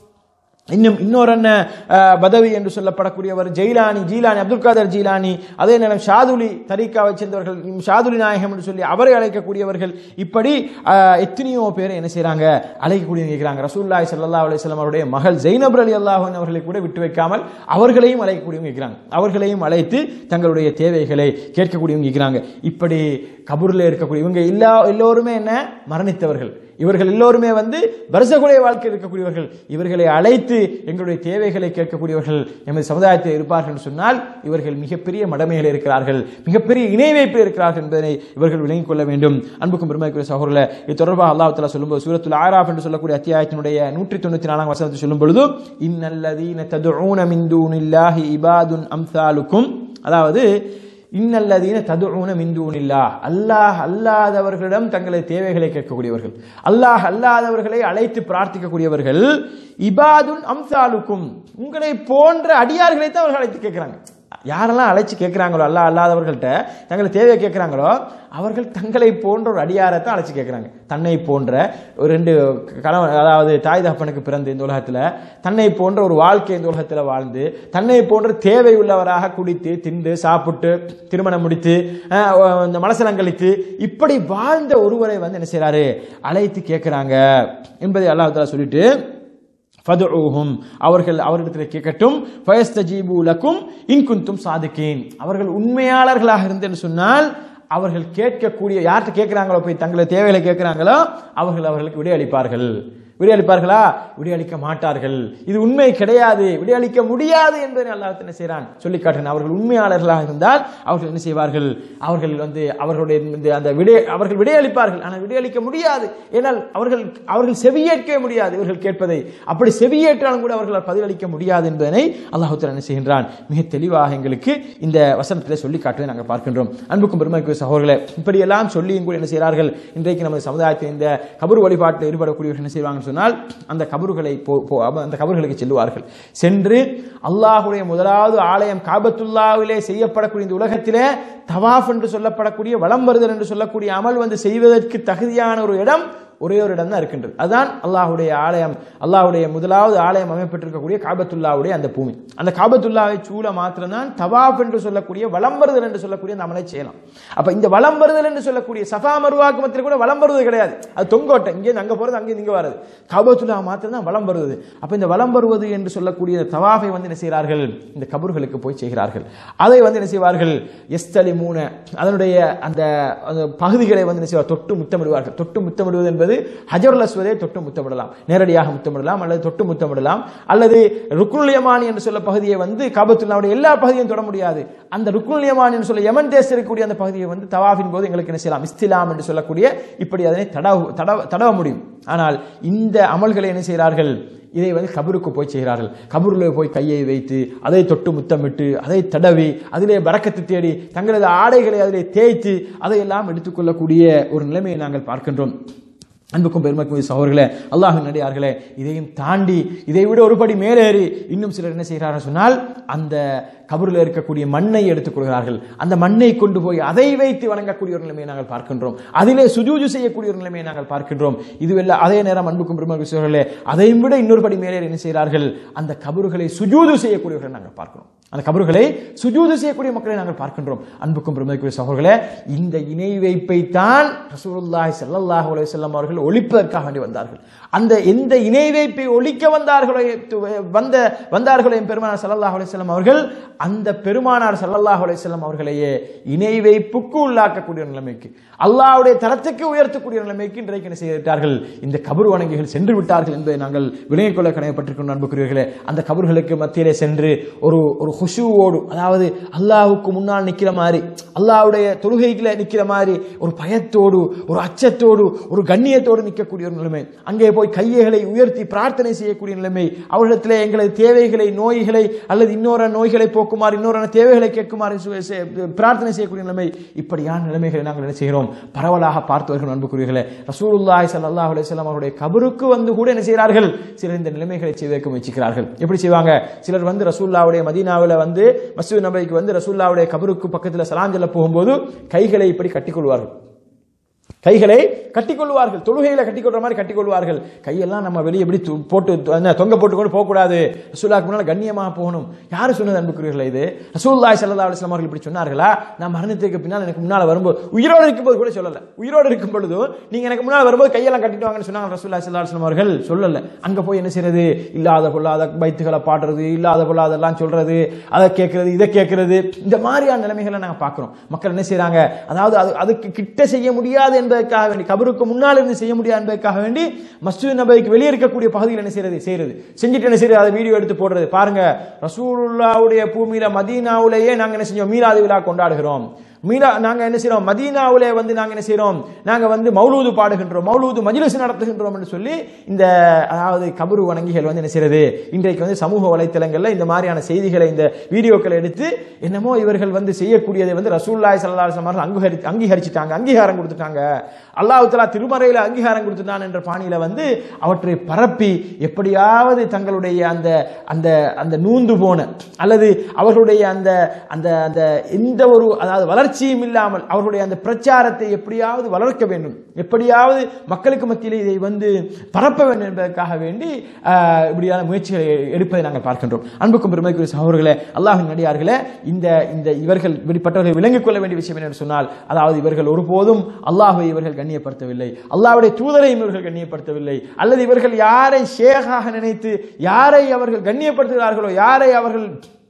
இன்னும் இன்னொரு என்ன அஹ், பதவி என்று சொல்லப்படக்கூடியவர் ஜெயிலானி ஜீலானி அப்துல் காதர் ஜீலானி அதே நேரம் ஷாதுலி தரீக்காவை சேர்ந்தவர்கள் உம், ஷாதுலி நாயகம் என்று சொல்லி அவரை அழைக்கக்கூடியவர்கள் இப்படி அஹ், எத்தனையோ பேர் என்ன செய்றாங்க அழைக்கக்கூடியவங்க இருக்கிறாங்க ரசூல்லாய் ஸல்லல்லாஹு அலைஹி வஸல்லம் அவருடைய மகள் ஜெயினப் அலி அல்லாஹன் அவர்களை கூட விட்டு வைக்காமல் அவர்களையும் அழைக்கக்கூடியவங்க இருக்கிறாங்க அவர்களையும் அழைத்து தங்களுடைய தேவைகளை கேட்கக்கூடியவங்க இருக்கிறாங்க இப்படி கபூரில் இருக்கக்கூடிய இவங்க எல்லா எல்லோருமே என்ன மரணித்தவர்கள் இவர்கள் எல்லோருமே வந்து வருஷகுடைய வாழ்க்கை இருக்கக்கூடியவர்கள் இவர்களை அழைத்து எங்களுடைய தேவைகளை கேட்கக்கூடியவர்கள் எமது சமுதாயத்தில் இருப்பார்கள் என்று சொன்னால் இவர்கள் மிகப்பெரிய மடமைகள் இருக்கிறார்கள் மிகப்பெரிய இணை வைப்பில் இருக்கிறார்கள் என்பதனை இவர்கள் விளங்கிக் கொள்ள வேண்டும் அன்புக்கும் பெருமைக்குரிய சகோதரர்களே இது தொடர்பாக அல்லாஹ் தஆலா சொல்லும்போது சூரத்துல் ஆராப் என்று சொல்லக்கூடிய அத்தியாயத்தினுடைய நூற்றி தொண்ணூத்தி நாலாம் வசனத்தை சொல்லும் பொழுது இன்னல்லதீன ததுஊன மின் தூனில்லாஹி இபாதுன் அம்சாலுக்கும் அதாவது இன்னல்லதீன ததுஊன மின் தூனில்லா அல்லாஹ் அல்லாதவர்களிடம் தங்களது தேவைகளை கேட்கக்கூடியவர்கள் அல்லாஹ் அல்லாதவர்களை அழைத்து பிரார்த்திக்கக்கூடியவர்கள் இபாதுன் அம்சாலுக்கும் உங்களை போன்ற அடியார்களை தான் அவர்கள் அழைத்து கேட்கிறாங்க யாரெல்லாம் அழைச்சு கேட்குறாங்களோ அல்லா அல்லாதவர்கள்ட்ட தங்களை தேவையை கேட்குறாங்களோ அவர்கள் தங்களை போன்ற ஒரு அடியாரத்தை அழைச்சு கேட்குறாங்க தன்னை போன்ற ஒரு ரெண்டு கணவன் அதாவது தாய் தகப்பனுக்கு பிறந்து இந்த உலகத்தில் தன்னை போன்ற ஒரு வாழ்க்கை இந்த உலகத்தில் வாழ்ந்து தன்னை போன்ற தேவை உள்ளவராக குடித்து திண்டு சாப்பிட்டு திருமணம் முடித்து அஹ், இந்த மனசலம் கழித்து இப்படி வாழ்ந்த ஒருவரை வந்து என்ன செய்றாரு அழைத்து கேட்குறாங்க என்பதை அல்லாஹ் தஆலா சொல்லிட்டு ஃபதுஊஹும் அவர்கள் அவரிடத்தில் கேட்கட்டும் ஃபயஸ்தஜீபு லக்கும் இன் குந்தும் சாதிக்கேன் அவர்கள் உண்மையாளர்களாக இருந்தேன்னு சொன்னால் அவர்கள் கேட்கக்கூடிய யார்கிட்ட கேட்கிறாங்களோ போய் தங்களை தேவைகளை கேட்கிறாங்களோ அவர்கள் அவர்களுக்கு விடையளிப்பார்கள் விடையளிப்பார்களா விடையளிக்க மாட்டார்கள் இது உண்மை கிடையாது விடையளிக்க முடியாது என்பதை அல்லாஹ் என்ன செய்கிறான் சொல்லி காட்டுகிறான் அவர்கள் உண்மையாளர்களாக இருந்தால் அவர்கள் என்ன செய்வார்கள் அவர்கள் வந்து அவர்களுடைய இந்த அந்த விடை அவர்கள் விடையளிப்பார்கள் ஆனால் விடையளிக்க முடியாது ஏனால் அவர்கள் அவர்கள் செவியேற்கவே முடியாது இவர்கள் கேட்பதை அப்படி செவியேற்றாலும் கூட அவர்கள் பதிலளிக்க முடியாது என்பதனை அல்லாஹ் என்ன செய்கின்றான் மிக தெளிவாக எங்களுக்கு இந்த வசனத்தில் சொல்லி காட்டுவதை நாங்கள் பார்க்கின்றோம் அன்புக்கும் பெருமைக்கு சகோதரர்களே இப்படியெல்லாம் சொல்லியும் கூட என்ன செய்கிறார்கள் இன்றைக்கு நமது சமுதாயத்தில் இந்த கபர் வழிபாட்டில் ஈடுபடக்கூடியவர்கள் என்ன செய்வாங்கன்னு சொன்னால் அந்த கபறுகளை போ- போ- அப்ப அந்த கபறுகளுக்கு செல்லுவார்கள் சென்று அல்லாஹுடைய முதலாவது ஆலயம் காபத்துல்லாவிலே செய்யப்படக்கூடிய இந்த உலகத்திலே தவாஃப் என்று சொல்லப்படக்கூடிய வலம் வருதல் என்று சொல்லக்கூடிய அமல் வந்து செய்வதற்கு தகுதியான ஒரு இடம் ஒரே ஒரு இடம் தான் இருக்கின்றது அதுதான் அல்லாஹுடைய ஆலயம் அல்லாஹுடைய முதலாவது ஆலயம் அமைப்பட்டிருக்கக்கூடிய காபத்துல்லாவுடைய அந்த பூமி அந்த காபத்துல்லாவை சூழ மாத்திரம்தான் தவாப் என்று சொல்லக்கூடிய வலம் வருதல் என்று சொல்லக்கூடிய அந்த அமலை செய்யலாம் அப்ப இந்த வலம் வருதல் என்று சொல்லக்கூடிய சஃபா மருவாக்கு மத்தியில் கூட வலம் வருவது கிடையாது அது தொங்கோட்டை இங்கே அங்க போறது அங்கே இங்க வர்றது காபத்துல்லா மாத்திரம் தான் வலம் வருவது அப்ப இந்த வலம் வருவது என்று சொல்லக்கூடிய இந்த தவாஃபை வந்து என்ன செய்கிறார்கள் இந்த கபர்களுக்கு போய் செய்கிறார்கள் அதை வந்து என்ன செய்வார்கள் எஸ்தலி மூண அதனுடைய அந்த அந்த பகுதிகளை வந்து என்ன செய்வார் தொட்டு முத்தமிடுவார்கள் தொட்டு முத்தமிடுவது என்பது ஹஜருல் அஸ்வதே தொட்டு முத்தமிடலாம் நேரடியாக முத்தமிடலாம் அல்லது தொட்டு முத்தமிடலாம் அல்லது ருக்குனுல் யமானி என்று சொல்ல பகுதியை வந்து காபத்துல்லாவுடைய எல்லா பகுதியும் தொட முடியாது அந்த ருக்குனுல் யமானி என்று சொல்ல யமன் தேசம் இருக்கக்கூடிய அந்த பகுதியை வந்து தவாஃபின் போது எங்களுக்கு என்ன செய்யலாம் இஸ்திலாம் என்று சொல்லக்கூடிய இப்படி அதனை தடவ தடவ தடவ முடியும் ஆனால் இந்த அமல்களை என்ன செய்கிறார்கள் இதை வந்து கபருக்கு போய் செய்கிறார்கள் கபூரில் போய் கையை வைத்து அதை தொட்டு முத்தமிட்டு அதை தடவி அதிலே பறக்கத்து தேடி தங்களது ஆடைகளை அதிலே தேய்த்து அதையெல்லாம் எடுத்துக்கொள்ளக்கூடிய ஒரு நிலைமையை நாங்கள் பார்க்கின்றோம் அன்புக்கும் பெருமைக்கும் சகோதரர்களே அல்லாஹின் நடிகார்களே இதையும் தாண்டி இதை விட ஒருபடி மேலேறி இன்னும் சிலர் என்ன செய்கிறார்கள் சொன்னால் அந்த கபரில் இருக்கக்கூடிய மண்ணை எடுத்துக் கொள்கிறார்கள் அந்த மண்ணை கொண்டு போய் அதை வைத்து வணங்கக்கூடிய ஒரு நிலைமையை நாங்கள் பார்க்கின்றோம் அதிலே சுஜூஜு செய்யக்கூடிய ஒரு நிலைமையை நாங்கள் பார்க்கின்றோம் இதுவெல்லாம் அதே நேரம் அன்புக்கும் பெருமைக்கும் சகோதரர்களே அதையும் விட இன்னொரு படி மேலே என்ன செய்கிறார்கள் அந்த கபறுகளை சுஜூது செய்யக்கூடியவர்களை நாங்கள் பார்க்கிறோம் அந்த கபறுகளை சுஜூது செய்யக்கூடிய மக்களை நாங்கள் பார்க்கின்றோம் அன்புக்கும் பெருமைக்குரிய சகோதரர்களே இந்த இணை வைப்பை தான் ரசூலுல்லாஹி ஸல்லல்லாஹு அலைஹி வஸல்லம் அவர்கள் ஒழிப்பதற்காக வேண்டி வந்தார்கள் அந்த எந்த இணை வைப்பை ஒழிக்க வந்தார்களோ வந்த வந்தார்களோ என் பெருமானார் ஸல்லல்லாஹு அலைஹி வஸல்லம் அவர்கள் அந்த பெருமானார் ஸல்லல்லாஹு அலைஹி வஸல்லம் அவர்களையே இணை வைப்புக்கு உள்ளாக்கக்கூடிய ஒரு நிலைமைக்கு அல்லாஹ்வுடைய தரத்துக்கு உயர்த்தக்கூடிய நிலைமைக்கு இன்றைக்கு என்ன செய்துவிட்டார்கள் இந்த கபர் வணங்கிகள் சென்று விட்டார்கள் என்பதை நாங்கள் விளங்கிக் கொள்ள கடமைப்பட்டிருக்கின்ற அன்புக்குரியவர்களே அந்த கபர்களுக்கு மத்தியிலே சென்று ஒரு ஒரு ஹுஷுவோடு அதாவது அல்லாஹ்வுக்கு முன்னால் நிக்கிற மாதிரி அல்லாஹ்வுடைய தொழுகைகளை நிக்கிற மாதிரி ஒரு பயத்தோடு ஒரு அச்சத்தோடு ஒரு கண்ணியத்தோடு நிற்கக்கூடிய ஒரு நிலைமை அங்கே போய் கையைகளை உயர்த்தி பிரார்த்தனை செய்யக்கூடிய நிலைமை அவர்களிடத்திலே எங்களது தேவைகளை நோய்களை அல்லது இன்னொரு நோய்களை போக்குமாறு இன்னொரு தேவைகளை கேட்குமாறு சு- செ- பிரார்த்தனை செய்யக்கூடிய நிலைமை இப்படியான நிலைமைகளை நாங்கள் என்ன செய்கிறோம் பரவலாக பார்த்து வருகிறோம் அன்புக்குரியவர்களே ரசூலுல்லாஹி ஸல்லல்லாஹு அலைஹி வஸல்லம் அவருடைய கபருக்கு வந்து கூட என்ன செய்கிறார்கள் சிலர் இந்த நிலைமைகளை செய்வதற்கு முயற்சிக்கிறார்கள் எப்படி செய்வாங்க சிலர் வந்து ரசூல்லாவுடைய மதீனாவில் வந்து மஸ்ஜித் நபைக்கு வந்து ரசூல்லாவுடைய கபருக்கு பக்கத்தில் சலாம் சொல்ல போகும்போது கைகளை இப்படி கட்டிக்கொள்வார்கள் கைகளை கட்டிக்கொள்வார்கள் தொழுகையில கட்டிக்கொள்ற மாதிரி கட்டிக்கொள்வார்கள் கையெல்லாம் நம்ம வெளியே எப்படி து- போட்டு து- என்ன, தொங்க போட்டு கொண்டு போகக்கூடாது ரசூல்லாக்கு முன்னால் கண்ணியமாக போகணும் யாரு சொன்னது அன்புக்குரியர்களே இது ரசூல்லாய் சல்லா அலுவலாம் அவர்கள் இப்படி சொன்னார்களா நான் மரணத்துக்கு பின்னால் எனக்கு முன்னால் வரும்போது உயிரோடு இருக்கும்போது கூட சொல்லல உயிரோடு இருக்கும் பொழுதும் நீங்க எனக்கு முன்னால் வரும்போது கையெல்லாம் கட்டிட்டு வாங்கன்னு சொன்னாங்க ரசூல்லா சல்லா அலுவலாம் அவர்கள் சொல்லல அங்க போய் என்ன செய்யறது இல்லாத பொல்லாத பைத்துகளை பாடுறது இல்லாத பொல்லாதெல்லாம் சொல்றது அதை கேட்கறது இதை கேட்கறது இந்த மாதிரியான நிலைமைகளை நாங்க பார்க்கிறோம் மக்கள் என்ன செய்றாங்க அதாவது அது அதுக்கு கிட்ட செய்ய முடியாது என்பதற்காக வேண்டி கபருக்கு முன்னால் இருந்து செய்ய முடியாது என்பதற்காக வேண்டி மஸ்ஜித் நபைக்கு வெளியே இருக்கக்கூடிய பகுதியில் என்ன செய்யறது செய்யறது செஞ்சுட்டு என்ன செய்யறது அதை வீடியோ எடுத்து போடுறது பாருங்க ரசூலுல்லாவுடைய பூமியில மதீனாவுலேயே நாங்க என்ன செஞ்சோம் மீலாது விழா கொண்டாடுகிறோம் மீலா நாங்க என்ன செய்றோம் மதீனாவிலே வந்து நாங்க என்ன செய்றோம் நாங்க வந்து மௌலூது பாடுகின்றோம் மௌலூது மஜ்லிஸ் நடத்துகின்றோம் என்று சொல்லி இந்த அதாவது கபரு வணங்கிகள் வந்து என்ன செய்யறது இன்றைக்கு வந்து சமூக வலைத்தளங்கள்ல இந்த மாதிரியான செய்திகளை இந்த வீடியோக்களை எடுத்து என்னமோ இவர்கள் வந்து செய்யக்கூடியதை வந்து ரசூல்லாய் சல்லா அவர்கள் அங்கீகரி அங்கீகரிச்சிட்டாங்க அங்கீகாரம் கொடுத்துட்டாங்க அல்லாஹ் தலா திருமறையில அங்கீகாரம் கொடுத்துட்டான் என்ற பாணியில வந்து அவற்றை பரப்பி எப்படியாவது தங்களுடைய அந்த அந்த அந்த நூந்து போன அல்லது அவர்களுடைய அந்த அந்த அந்த எந்த ஒரு அதாவது வளர்ச்சியும் இல்லாமல் அவர்களுடைய அந்த பிரச்சாரத்தை எப்படியாவது வளர்க்க வேண்டும் எப்படியாவது மக்களுக்கு மத்தியில் இதை வந்து பரப்ப வேண்டும் என்பதற்காக வேண்டி ஆஹ், இப்படியான முயற்சிகளை எடுப்பதை நாங்கள் பார்க்கின்றோம் அன்புக்கும் பெருமைக்குரிய சகோதரர்களே அல்லாஹின் நடிகார்களே இந்த இந்த இவர்கள் இப்படிப்பட்டவர்கள் விளங்கிக் கொள்ள வேண்டிய விஷயம் என்று சொன்னால் அதாவது இவர்கள் ஒருபோதும் அல்லாஹ்வை இவர்கள் கண்ணியப்படுத்தவில்லை அல்லாஹ்வுடைய தூதரையும் இவர்கள் கண்ணியப்படுத்தவில்லை அல்லது இவர்கள் யாரை ஷேகாக நினைத்து யாரை அவர்கள் கண்ணியப்படுத்துகிறார்களோ யாரை அவர்கள்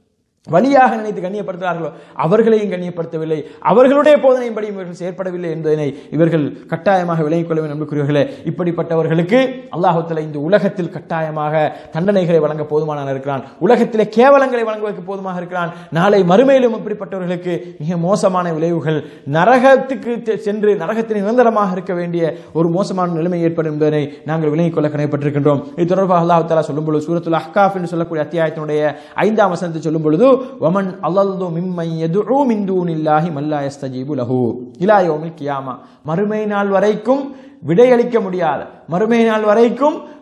வழியாக நினைத்து கண்ணியப்படுத்துகிறார்களோ அவர்களையும் கண்ணியப்படுத்தவில்லை அவர்களுடைய போதனையின்படியும் இவர்கள் செயற்படவில்லை என்பதனை இவர்கள் கட்டாயமாக விளங்கிக் கொள்ள வேண்டும் நம்புகிறீர்களே இப்படிப்பட்டவர்களுக்கு அல்லாஹுத்தல இந்த உலகத்தில் கட்டாயமாக தண்டனைகளை வழங்க போதுமானவன் இருக்கிறான் உலகத்திலே கேவலங்களை வழங்குவதற்கு போதுமாக இருக்கிறான் நாளை மறுமையிலும் இப்படிப்பட்டவர்களுக்கு மிக மோசமான விளைவுகள் நரகத்துக்கு செ- சென்று நரகத்தில் நிரந்தரமாக இருக்க வேண்டிய ஒரு மோசமான நிலைமை ஏற்படும் என்பதனை நாங்கள் விளங்கிக் கொள்ள கடமைப்பட்டிருக்கின்றோம் இது தொடர்பாக அல்லாஹ் தாலா சொல்லும் பொழுது சூரத்துல் அஹ்காஃப் என்று சொல்லக்கூடிய அத்தியாயத்தினுடைய ஐந்தாம் வசனத்தை சொல்லும் பொழுது வமன் அல்லது மிம்மை எதுஉ மின் தூனில்லாஹி மல்லா யஸ்தஜீபு லஹு இலா யௌமில் கியாமா மறுமை நாள் வரைக்கும் விடையளிக்க முடியாத மறுமை நாள் வரைக்கும்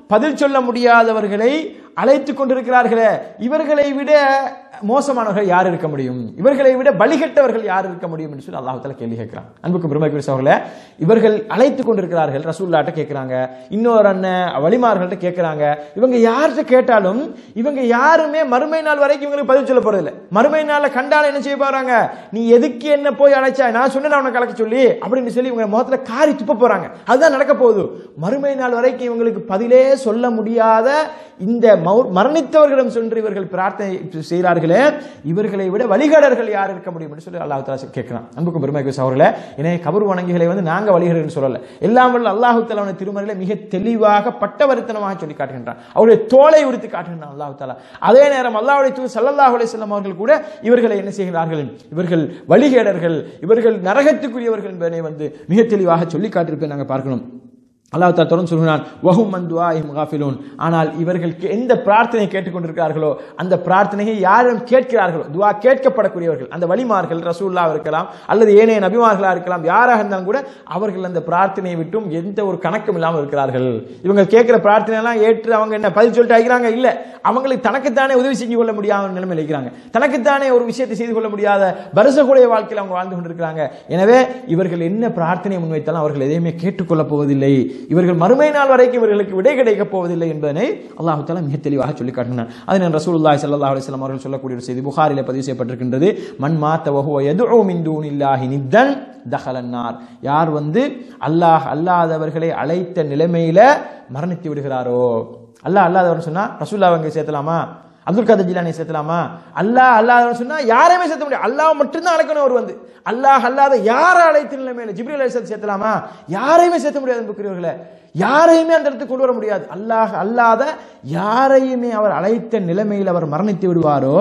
பதில் சொல்ல முடியாதவர்களை அழைத்து கொண்டிருக்கிறார்களே இவர்களை விட மோசமானவர்கள் யார் இருக்க முடியும் இவர்களை விட பலிகட்டவர்கள் யார் இருக்க முடியும் என்று சொல்லி அல்லாஹ் கேள்வி கேட்கிறான் அன்புக்கு பெருமைக்குரிய சகோதரர்களே இவர்கள் அழைத்து கொண்டிருக்கிறார்கள் ரசூல்லாட்ட கேட்கிறாங்க இன்னொரு அண்ணன் வலிமார்கள்ட்ட கேட்கிறாங்க இவங்க யார்கிட்ட கேட்டாலும் இவங்க யாருமே மறுமை நாள் வரைக்கும் இவங்களுக்கு பதில் சொல்ல போறதில்லை மறுமை நாள்ல கண்டால என்ன செய்ய போறாங்க நீ எதுக்கு என்ன போய் அழைச்சா நான் சொன்னேன் அவனை கலக்க சொல்லி அப்படின்னு சொல்லி இவங்க முகத்துல காரி துப்ப போறாங்க அதுதான் நடக்க போகுது மறுமை நாள் வரைக்கும் இவங்களுக்கு பதிலே சொல்ல முடியாத இந்த மௌ- மரணித்தவர்களிடம் சென்று இவர்கள் பிரார்த்தனை செய்கிறார்களே இவர்களை விட வழிகாடர்கள் யார் இருக்க முடியும் என்று சொல்லி அல்லாஹ் தாலா கேட்கிறான் அன்புக்கும் பெருமைக்கு அவர்களே எனவே கபர் வணங்கிகளை வந்து நாங்க வழிகடன்னு சொல்லல எல்லாம் வல்ல அல்லாஹு தாலாவுடைய திருமறையில மிக தெளிவாக பட்டவர்த்தனமாக சொல்லி காட்டுகின்றான் அவருடைய தோலை உரித்து காட்டுகின்றான் அல்லாஹு தாலா அதே நேரம் அல்லாஹ்வுடைய தூதர் ஸல்லல்லாஹு அலைஹி வஸல்லம் அவர்கள் கூட இவர்களை என்ன செய்கிறார்கள் இவர்கள் வழிகேடர்கள் இவர்கள் நரகத்துக்குரியவர்கள் என்பதனை வந்து மிக தெளிவாக சொல்லி காட்டியிருப்பதை நாங்கள் பார்க்கணும் அல்லாஹ் தாலா தொடர்ந்து சொல்கிறான் வஹும் மன் துஆஇஹிம் காஃபிலூன் ஆனால் இவர்களுக்கு எந்த பிரார்த்தனை கேட்டுக்கொண்டிருக்கிறார்களோ அந்த பிரார்த்தனையை யாரும் கேட்கிறார்களோ துஆ கேட்கப்படக்கூடியவர்கள் அந்த வலிமார்கள் ரசூல்லா இருக்கலாம் அல்லது ஏனைய நபிமார்களாக இருக்கலாம் யாராக இருந்தாலும் கூட அவர்கள் அந்த பிரார்த்தனையை விட்டும் எந்த ஒரு கணக்கும் இல்லாமல் இருக்கிறார்கள் இவங்க கேட்கிற பிரார்த்தனை எல்லாம் ஏற்று அவங்க என்ன பதில் சொல்லிட்டு ஆகிறாங்க இல்ல அவங்களுக்கு தனக்குத்தானே உதவி செஞ்சு கொள்ள முடியாத நிலைமையில் இருக்கிறாங்க தனக்குத்தானே ஒரு விஷயத்தை செய்து கொள்ள முடியாத பரிசகுடைய வாழ்க்கையில் அவங்க வாழ்ந்து கொண்டிருக்கிறாங்க எனவே இவர்கள் என்ன பிரார்த்தனையை முன்வைத்தாலும் அவர்கள் எதையுமே கேட்டுக்கொள்ளப் போவதில்லை இவர்கள் மறுமை நாள் வரைக்கும் இவர்களுக்கு விடை கிடைக்கப் போவதில்லை என்பதனை அல்லாஹு தாலா மிக தெளிவாக சொல்லி காட்டினார் அது நான் ரசூலுல்லாஹி ஸல்லல்லாஹு அலைஹி வஸல்லம் அவர்கள் சொல்லக்கூடிய ஒரு செய்தி புகாரிலே பதிவு செய்யப்பட்டிருக்கின்றது மன் மாத்த வஹுவ யதுஉ மின் தூனில்லாஹி நித்தன் தஹலன்னார் யார் வந்து அல்லாஹ் அல்லாதவர்களை அழைத்த நிலைமையில மரணித்து விடுகிறாரோ அல்லாஹ் அல்லாதவர்னு சொன்னா ரசூல்லா அவங்க சேர்த்தலாமா அப்துல் காதர் ஜிலானி சேர்த்தலாமா அல்லாஹ் அல்லாதவன் சொன்னா யாரையுமே சேர்த்த முடியாது அல்லாஹ் மட்டும்தான் அழைக்கணும் அவர் வந்து அல்லாஹ் அல்லாத யாரை அழைத்த நிலைமையில ஜிப்ரீல் அலைஹிஸ்ஸலாம் சேர்த்தலாமா யாரையுமே சேர்த்த முடியாது அன்புக்குரியவர்களே யாரையுமே அந்த இடத்துக்கு கொண்டு வர முடியாது அல்லாஹ் அல்லாத யாரையுமே அவர் அழைத்த நிலைமையில் அவர் மரணித்து விடுவாரோ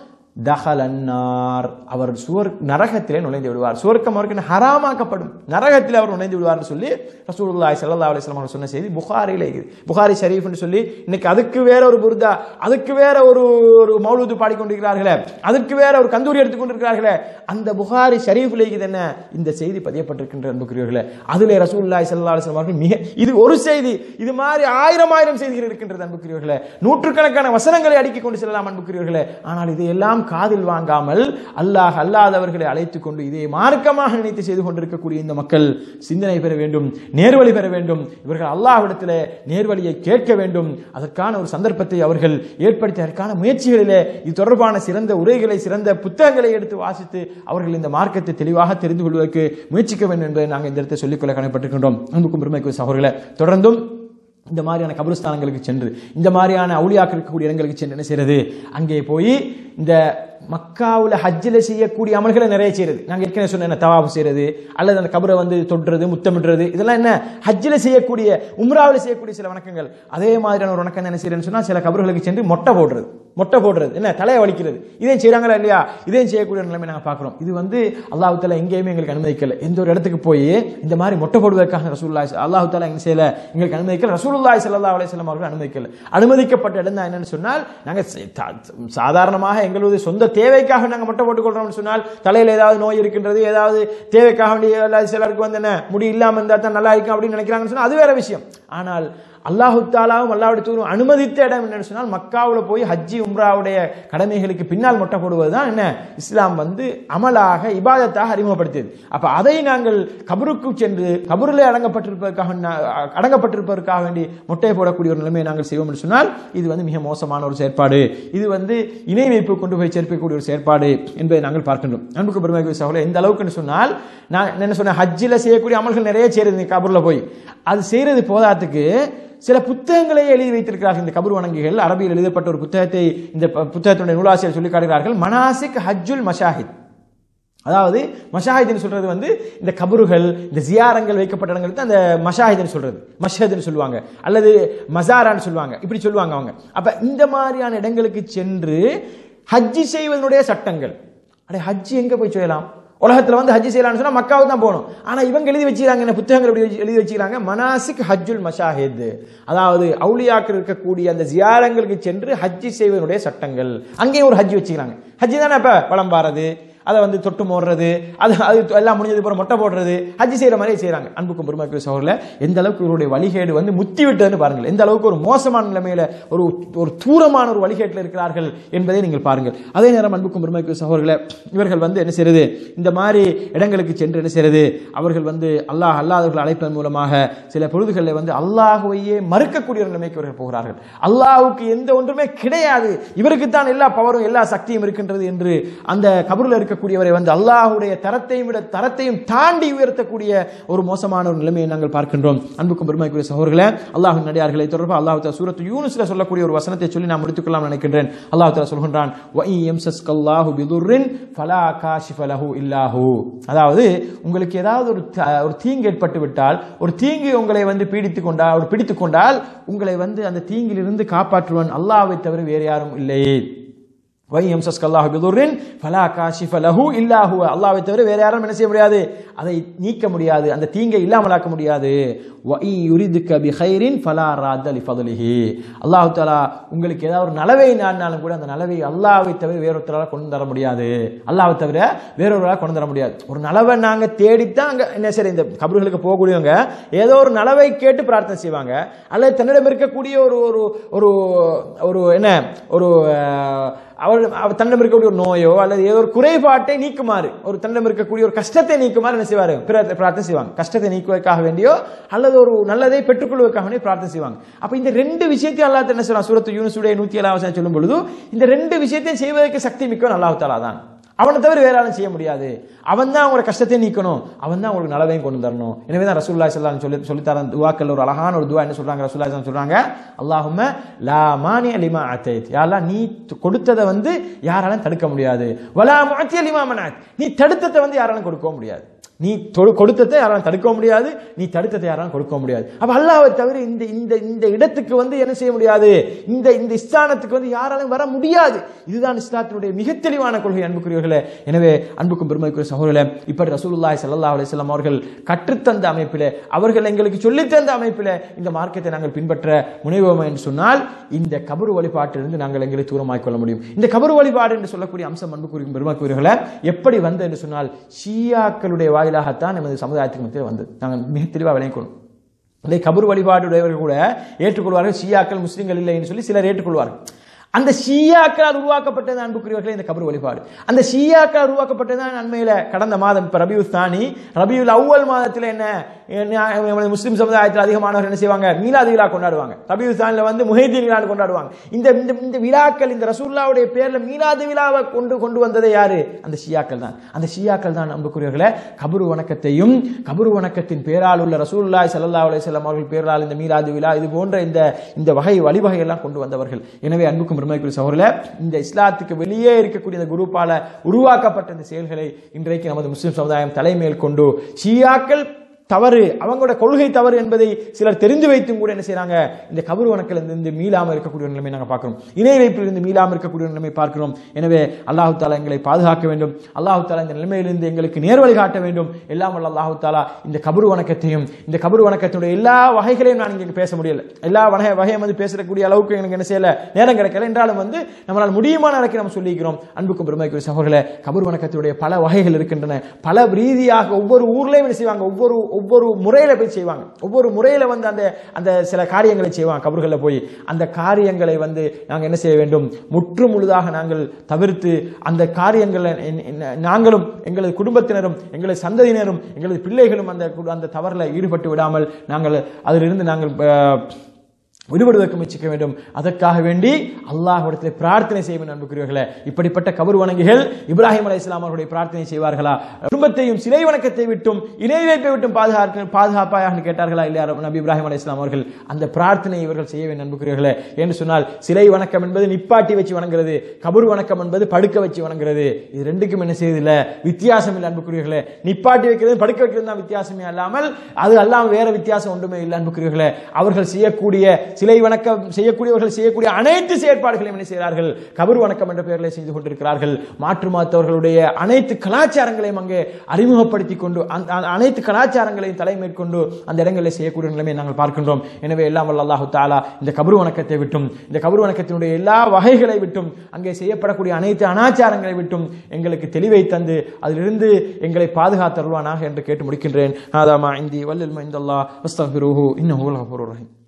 தஹலன்னார் அவர் சுவர் நரகத்திலே நுழைந்து விடுவார் சுவர்க்கம் அவருக்கு ஹராமாக்கப்படும் நரகத்தில் அவர் நுழைந்து விடுவார்னு சொல்லி ரசூலுல்லாஹி ஸல்லல்லாஹு அலைஹி வஸல்லம் அவர் சொன்ன செய்தி புகாரில இருக்குது புகாரி ஷரீஃப்னு சொல்லி இன்னைக்கு அதுக்கு வேற ஒரு புர்தா அதுக்கு வேற ஒரு ஒரு மௌலூது பாடிக்கொண்டிருக்கிறார்களே அதுக்கு வேற ஒரு கந்தூரி எடுத்துக்கொண்டிருக்கிறார்களே அந்த புகாரி ஷரீஃப்ல இருக்குது என்ன இந்த செய்தி பதியப்பட்டிருக்கின்ற அன்புக்குரியவர்களே அதிலே ரசூலுல்லாஹி ஸல்லல்லாஹு அலைஹி வஸல்லம் அவர்கள் மிக இது ஒரு செய்தி இது மாதிரி ஆயிரம் ஆயிரம் செய்திகள் இருக்கின்றது அன்புக்குரியவர்களே நூற்றுக்கணக்கான வசனங்களை அடுக்கிக் கொண்டு செல்லலாம் அன்புக்குரியவர்களே ஆனால் இதையெல்லாம் காதில் வாங்காமல் அல்லாஹ் அல்லாதவர்களை அழைத்துக் கொண்டு இதை மார்க்கமாக நினைத்து செய்து கொண்டிருக்கக்கூடிய இந்த மக்கள் சிந்தனை பெற வேண்டும் நேர்வழி பெற வேண்டும் இவர்கள் அல்லாஹ்விடத்திலே நேர்வழியை கேட்க வேண்டும் அதற்கான ஒரு சந்தர்ப்பத்தை அவர்கள் ஏற்படுத்தி அதற்கான முயற்சிகளிலே இது தொடர்பான சிறந்த உரைகளை சிறந்த புத்தகங்களை எடுத்து வாசித்து அவர்கள் இந்த மார்க்கத்தை தெளிவாக தெரிந்து கொள்வதற்கு முயற்சிக்க வேண்டும் என்பதை நாங்கள் இந்த இடத்தை சொல்லிக்கொள்ள கடமைப்பட்டிருக்கின்றோம் அன்புக்கும் பெருமைக்கும் சகோதரர்களே தொடர்ந்தும் இந்த மாதிரியான கபிரஸ்தானங்களுக்கு சென்று இந்த மாதிரியான அவுளியாக்கள் இருக்கக்கூடிய இடங்களுக்கு சென்று என்ன செய்யறது அங்கே போய் இந்த மக்காவுல ஹஜ்ஜில் செய்யக்கூடிய அமல்களை நிறைய செய்யறது நாங்க ஏற்கனவே சொன்ன தவாபு செய்யறது அல்லது அந்த கபரை வந்து தொடுறது முத்தமிடுறது இதெல்லாம் என்ன ஹஜ்ஜில் செய்யக்கூடிய உம்ராவில் செய்யக்கூடிய சில வணக்கங்கள் அதே மாதிரியான ஒரு வணக்கம் என்ன செய்யறேன்னு சொன்னா சில கபர்களுக்கு சென்று மொட்டை போடுறது மொட்டை போடுறது என்ன தலையை வலிக்கிறது இதையும் செய்றாங்களா இல்லையா இதையும் செய்யக்கூடிய நிலைமை நாங்க பார்க்கிறோம் இது வந்து அல்லாஹ் தாலா எங்கேயுமே எங்களுக்கு அனுமதிக்கல எந்த ஒரு இடத்துக்கு போய் இந்த மாதிரி மொட்டை போடுவதற்காக ரசூலுல்லாஹி அல்லாஹ் தாலா எங்க செய்யல எங்களுக்கு அனுமதிக்கல ரசூலுல்லாஹி ஸல்லல்லாஹு அலைஹி வஸல்லம் அவர்கள் அனுமதிக்கல அனுமதிக்கப்பட்ட இடம் தான் என்னன்னு சொன்னால் நாங்க ச- தா- சாதாரணமாக எங்களுடைய சொந்த தேவைக்காக நாங்க மொட்டை போட்டுக் கொள்றோம்னு சொன்னால் தலையில ஏதாவது நோய் இருக்கின்றது ஏதாவது தேவைக்காக வேண்டிய எல்லா- சிலருக்கு வந்து என்ன முடி இல்லாம இருந்தா தான் நல்லா இருக்கும் அப்படின்னு நினைக்கிறாங்கன்னு சொன்னா அது வேற விஷயம் ஆனால் அல்லாஹு தாலாவும் அல்லாஹ்வுடைய தூரும் அனுமதித்த இடம் என்னன்னு சொன்னால் மக்காவுல போய் ஹஜ்ஜி உம்ராவுடைய கடமைகளுக்கு பின்னால் மொட்டை போடுவது தான் என்ன இஸ்லாம் வந்து அமலாக இபாதத்தாக அறிமுகப்படுத்தியது அப்ப அதை நாங்கள் கபருக்கு சென்று கபரிலே அடங்கப்பட்டிருப்பதற்காக நா- அடங்கப்பட்டிருப்பதற்காக வேண்டி மொட்டை போடக்கூடிய ஒரு நிலைமையை நாங்கள் செய்வோம் என்று சொன்னால் இது வந்து மிக மோசமான ஒரு செயற்பாடு இது வந்து இணை வைப்பு கொண்டு போய் சேர்க்கக்கூடிய ஒரு செயற்பாடு என்பதை நாங்கள் பார்க்கின்றோம் அன்புக்கு பெருமை சகோதரர் எந்த அளவுக்குன்னு சொன்னால் நான் என்ன சொன்னேன் ஹஜ்ஜில் செய்யக்கூடிய அமல்கள் நிறைய செய்யறது கபூர்ல போய் அது செய்யறது போதாத்துக்கு சில புத்தகங்களை எழுதி வைத்திருக்கிறார்கள் இந்த கபர் வணங்கிகள் அரபியில் எழுதப்பட்ட ஒரு புத்தகத்தை இந்த ப- புத்தகத்தினுடைய நூலாசிரியர் சொல்லி காட்டுகிறார்கள் மனாசிக் ஹஜ்ஜுல் மஷாஹித் அதாவது மஷாஹித்னு சொல்றது வந்து இந்த கபறுகள் இந்த ஜியாரங்கள் வைக்கப்பட்ட இடங்கள் தான் அந்த மஷாஹித்னு சொல்றது மஷஹத்னு சொல்லுவாங்க அல்லது மசாரான்னு சொல்லுவாங்க இப்படி சொல்லுவாங்க அவங்க அப்ப இந்த மாதிரியான இடங்களுக்கு சென்று ஹஜ்ஜி செய்வதனுடைய சட்டங்கள் அடே ஹஜ்ஜி எங்க போய் செய்யலாம் உலகத்துல வந்து ஹஜ்ஜி செய்யலாம்னு சொன்னா மக்காவுக்கு தான் போகணும் ஆனா இவங்க எழுதி வச்சிருக்காங்க என்ன புத்தகங்கள் எப்படி வச்சு- எழுதி வச்சிருக்காங்க மனாசிக் ஹஜ்ஜுல் மஷாஹித் அதாவது அவுலியாக்கள் இருக்கக்கூடிய அந்த ஜியாரங்களுக்கு சென்று ஹஜ்ஜி செய்வதனுடைய சட்டங்கள் அங்கேயும் ஒரு ஹஜ்ஜி வச்சுக்கிறாங்க ஹஜ்ஜி தானே இப்ப வளம் பாரது அதை வந்து தொட்டு மோடுறது அது அது எல்லாம் முடிஞ்சது அப்புறம் மொட்டை போடுறது ஹஜ்ஜி செய்யற மாதிரி செய்றாங்க அன்புக்கும் பெருமாக்கு சகோதரில் எந்த அளவுக்கு இவருடைய வழிகேடு வந்து முத்தி விட்டதுன்னு பாருங்கள் எந்த அளவுக்கு ஒரு மோசமான நிலைமையில ஒரு ஒரு தூரமான ஒரு வழிகேட்டில் இருக்கிறார்கள் என்பதை நீங்கள் பாருங்கள் அதே நேரம் அன்புக்கும் பெருமாக்கு சகோதரர்களே இவர்கள் வந்து என்ன செய்யறது இந்த மாதிரி இடங்களுக்கு சென்று என்ன செய்யறது அவர்கள் வந்து அல்லாஹ் அல்லாதவர்கள் அழைப்பதன் மூலமாக சில பொழுதுகளில் வந்து அல்லாஹுவையே மறுக்கக்கூடிய ஒரு நிலைமைக்கு இவர்கள் போகிறார்கள் அல்லாஹ்வுக்கு எந்த ஒன்றுமே கிடையாது இவருக்கு தான் எல்லா பவரும் எல்லா சக்தியும் இருக்கின்றது என்று அந்த கபரில் இருக்கக்கூடியவரை வந்து அல்லாஹ்வுடைய தரத்தையும் விட தரத்தையும் தாண்டி உயர்த்தக்கூடிய ஒரு மோசமான ஒரு நிலைமையை நாங்கள் பார்க்கின்றோம் அன்புக்கும் பெருமைக்குரிய சகோதரர்களே அல்லாஹின் நடிகார்களை தொடர்பாக அல்லாஹ் தஆலா சூரத்து யூனுஸ்ல சொல்லக்கூடிய ஒரு வசனத்தை சொல்லி நான் முடித்துக்கொள்ளலாம் நினைக்கின்றேன் அல்லாஹ் தஆலா சொல்கின்றான் வ இன் யம்சஸ்கல்லாஹு பிதுர்ரின் ஃபலா காஷிஃப லஹு இல்லாஹு அதாவது உங்களுக்கு ஏதாவது ஒரு த- ஒரு தீங்கு ஏற்பட்டு விட்டால் ஒரு தீங்கு உங்களை வந்து பீடித்து கொண்டால் ஒரு பிடித்து கொண்டால் உங்களை வந்து அந்த தீங்கிலிருந்து காப்பாற்றுவன் அல்லாஹ்வை தவிர வேறு யாரும் இல்லை வை எம்சஸ்கல்லாஹு பிதுர்ரின் ஃபலா காஷிஃப லஹு இல்லா ஹுவ அல்லாஹ்வை தவிர வேற யாரும் என்ன செய்ய முடியாது அதை நீக்க முடியாது அந்த தீங்கை இல்லாமலாக்க முடியாது வ இன் யுரிதுக பிகைரின் ஃபலா ராத்த லிஃபதுலிஹி அல்லாஹ் தஆலா உங்களுக்கு ஏதாவது ஒரு நலவை நாடினாலும் கூட அந்த நலவை அல்லாஹ்வை தவிர வேறொருத்தரால கொண்டு தர முடியாது அல்லாஹ்வை தவிர வேறொருவரால கொண்டு தர முடியாது ஒரு நலவை நாங்க தேடித்தான் அங்க என்ன சரி இந்த கபர்களுக்கு போகக்கூடியவங்க ஏதோ ஒரு நலவை கேட்டு பிரார்த்தனை செய்வாங்க அல்லது தன்னிடம் இருக்கக்கூடிய ஒரு ஒரு ஒரு ஒரு என்ன ஒரு அஹ், அவள் அவர் தன்னிடம் இருக்கக்கூடிய ஒரு நோயோ அல்லது ஏதோ ஒரு குறைபாட்டை நீக்குமாறு ஒரு தன்னிடம் இருக்கக்கூடிய ஒரு கஷ்டத்தை நீக்குமாறு என்ன செய்வாரு பிர- பிரார்த்தனை செய்வாங்க கஷ்டத்தை நீக்குவதற்காக வேண்டியோ அல்லது ஒரு நல்லதை பெற்றுக்கொள்வதற்காக வேண்டியோ பிரார்த்தனை செய்வாங்க அப்ப இந்த ரெண்டு விஷயத்தையும் அல்லாஹ் என்ன சொல்றான் சூரத்து யூனுசுடைய நூத்தி ஏழாவது வசனம் சொல்லும் பொழுது இந்த ரெண்டு விஷயத்தையும் செய்வதற்கு சக்தி மிக்கவன் அல்லாஹ் தாலா தான் அவனை தவிர வேற யாரும் செய்ய முடியாது அவன் தான் அவங்களோட கஷ்டத்தை நீக்கணும் அவன் தான் உங்களுக்கு நலவையும் கொண்டு தரணும் எனவே தான் ரசூல்லாய் சல்லாம் சொல்லி சொல்லித்தர துவாக்கள் ஒரு அழகான ஒரு துவா என்ன சொல்றாங்க ரசூல்லாய் ஸல்லல்லாஹு அலைஹி வஸல்லம் சொல்றாங்க அல்லாஹும்ம லா மானி லிமா அத்தைத் யாரெல்லாம் நீ கொடுத்ததை வந்து யாராலும் தடுக்க முடியாது வலா முஅத்தி லிமா மனஅத் நீ தடுத்ததை வந்து யாராலும் கொடுக்க முடியாது நீ தொடு- கொடுத்ததை யாராலும் தடுக்க முடியாது நீ தடுத்ததை யாராலும் கொடுக்க முடியாது அப்ப அல்லாஹ்வை தவிர இந்த இந்த இந்த இடத்துக்கு வந்து என்ன செய்ய முடியாது இந்த இந்த ஸ்தானத்துக்கு வந்து யாராலும் வர முடியாது இதுதான் இஸ்லாத்தினுடைய மிக தெளிவான கொள்கை அன்புக்குரியவர்களே எனவே அன்புக்கும் பெருமைக்குரிய சகோதரர்களே இப்படி ரசூலுல்லாஹி ஸல்லல்லாஹு அலைஹி வஸல்லம் அவர்கள் கற்றுத்தந்த அமைப்பிலே அவர்கள் எங்களுக்கு சொல்லித் தந்த அமைப்பிலே இந்த மார்க்கத்தை நாங்கள் பின்பற்ற முனைவோம் என்று சொன்னால் இந்த கபரு வழிபாட்டிலிருந்து நாங்கள் எங்களை தூரமாக்கிக் கொள்ள முடியும் இந்த கபரு வழிபாடு என்று சொல்லக்கூடிய அம்சம் அன்புக்குரிய பெருமைக்குரியவர்களே எப்படி வந்தது என்று சொன்னால் ஷியாக்களுடைய வாயிலாகத்தான் நமது சமுதாயத்துக்கு மத்தியில் வந்தது நாங்கள் மிக தெளிவாக விளங்கிக்கணும் அதை கபர் வழிபாடுடையவர்கள் கூட ஏற்றுக்கொள்வார்கள் ஷியாக்கள் முஸ்லிம்கள் இல்லை என்று சொல்லி சிலர் ஏற்றுக்கொள்வார்கள் அந்த ஷியாக்களால் உருவாக்கப்பட்டது அன்புக்குரியவர்களே இந்த கபர் வழிபாடு அந்த ஷியாக்களால் உருவாக்கப்பட்டது அண்மையில கடந்த மாதம் இப்ப ரபியுல் தானி ரபியுல் அவ்வல் மாதத்தில் என்ன என்ன, நமது முஸ்லிம் சமுதாயத்தில் அதிகமானவர் என்ன செய்வாங்க மீலாது விழா கொண்டாடுவாங்க ரபியுல் தானில் வந்து முஹைதீன் விழா கொண்டாடுவாங்க இந்த இந்த இந்த விழாக்கள் இந்த ரசூல்லாவுடைய பேர்ல மீலாது விழாவை கொண்டு கொண்டு வந்தது யாரு அந்த ஷியாக்கள் தான் அந்த ஷியாக்கள் தான் அன்புக்குரியவர்களே கபரு வணக்கத்தையும் கபரு வணக்கத்தின் பேரால் உள்ள ரசூலுல்லாஹி ஸல்லல்லாஹு அலைஹி வஸல்லம் அவர்கள் பேரால் இந்த மீலாது விழா இது போன்ற இந்த இந்த வகை வழிவகை எல்லாம் கொண்டு வந்தவர்கள் எனவே அன்புக்கும் பெருமைக்குரிய சகோதரர்களே இந்த இஸ்லாத்துக்கு வெளியே இருக்கக்கூடிய இந்த குரூப்பால உருவாக்கப்பட்ட இந்த செயல்களை இன்றைக்கு நமது முஸ்லிம் சமுதாயம் தலைமையில் கொண்டு ஷியாக்கள் தவறு அவங்களோட கொள்கை தவறு என்பதை சிலர் தெரிந்து வைத்தும் கூட என்ன செய்றாங்க இந்த கபரு வணக்கில் இருந்து மீளாம இருக்கக்கூடிய ஒரு நிலைமை நாங்கள் பார்க்கிறோம் இணை வைப்பிலிருந்து மீளாம இருக்கக்கூடிய ஒரு நிலைமை பார்க்கிறோம் எனவே அல்லாஹு தாலா எங்களை பாதுகாக்க வேண்டும் அல்லாஹு தாலா இந்த நிலைமையிலிருந்து எங்களுக்கு நேர்வழி காட்ட வேண்டும் எல்லாம் வல்ல அல்லாஹு தாலா இந்த கபரு வணக்கத்தையும் இந்த கபரு வணக்கத்தினுடைய எல்லா வகைகளையும் நான் இங்கே பேச முடியல எல்லா வகை வகையும் வந்து பேசக்கூடிய அளவுக்கு எனக்கு என்ன செய்யல நேரம் கிடைக்கல என்றாலும் வந்து நம்மளால் முடியுமான அளவுக்கு நம்ம சொல்லிக்கிறோம் அன்புக்கும் பெருமைக்குரிய சகோதரர்களே கபர் வணக்கத்துடைய பல வகைகள் இருக்கின்றன பல ரீதியாக ஒவ்வொரு ஊர்லயும் என்ன செய்வாங்க ஒவ்வொரு ஒவ்வொரு முறையில போய் செய்வாங்க ஒவ்வொரு முறையில வந்து அந்த அந்த சில காரியங்களை செய்வாங்க கபர்களில் போய் அந்த காரியங்களை வந்து நாங்கள் என்ன செய்ய வேண்டும் முற்று முழுதாக நாங்கள் தவிர்த்து அந்த காரியங்களை என்- என்- நாங்களும் எங்களது குடும்பத்தினரும் எங்களது சந்ததியினரும் எங்களது பிள்ளைகளும் அந்த கு- அந்த தவறில் ஈடுபட்டு விடாமல் நாங்கள் அதிலிருந்து நாங்கள் அஹ், விடுபடுவதற்கு முயற்சிக்க வேண்டும் அதற்காக வேண்டி அல்லாஹ்விடத்தில் பிரார்த்தனை செய்ய வேண்டும் அன்புக்குரியவர்களே இப்படிப்பட்ட கபர் வணங்கிகள் இப்ராஹிம் அலை இஸ்லாம் அவர்களுடைய பிரார்த்தனை செய்வார்களா குடும்பத்தையும் சிலை வணக்கத்தை விட்டும் இணை வைப்பை விட்டும் பாதுகாக்க பாதுகாப்பாக கேட்டார்களா இல்லையா நபி இப்ராஹிம் அலை இஸ்லாம் அவர்கள் அந்த பிரார்த்தனை இவர்கள் செய்ய வேண்டும் அன்புக்குரியவர்களே என்று சொன்னால் சிலை வணக்கம் என்பது நிப்பாட்டி வச்சு வணங்குறது கபர் வணக்கம் என்பது படுக்க வச்சு வணங்குறது இது ரெண்டுக்கும் என்ன செய்யதில்லை வித்தியாசம் இல்லை அன்புக்குரியவர்களே நிப்பாட்டி வைக்கிறது படுக்க வைக்கிறது தான் வித்தியாசமே அல்லாமல் அது அல்லாமல் வேற வித்தியாசம் ஒன்றுமே இல்லை அன்புக்குரியவர்களே அவர்கள் செய்யக்கூடிய சிலை வணக்கம் செய்யக்கூடியவர்கள் செய்யக்கூடிய அனைத்து செயற்பாடுகளையும் என்ன செய்கிறார்கள் கபர் வணக்கம் என்ற பெயரில் செய்து கொண்டிருக்கிறார்கள் மாற்று மாத்தவர்களுடைய அனைத்து கலாச்சாரங்களையும் அங்கே அறிமுகப்படுத்தி கொண்டு அந்த அந்த அனைத்து கலாச்சாரங்களையும் தலைமேற்கொண்டு அந்த இடங்களில் செய்யக்கூடிய நிலைமை நாங்கள் பார்க்கின்றோம் எனவே எல்லாம் வல்ல அல்லாஹு தாலா இந்த கபர் வணக்கத்தை விட்டும் இந்த கபர் வணக்கத்தினுடைய எல்லா வகைகளை விட்டும் அங்கே செய்யப்படக்கூடிய அனைத்து அனாச்சாரங்களை விட்டும் எங்களுக்கு தெளிவை தந்து அதிலிருந்து எங்களை பாதுகாத்தருள்வானாக என்று கேட்டு முடிக்கின்றேன் ஆதாமா இந்தி வல்லில் மைந்தல்லா அஸ்தஃபிருஹு இன்னஹு லகஃபூருர் ரஹீம்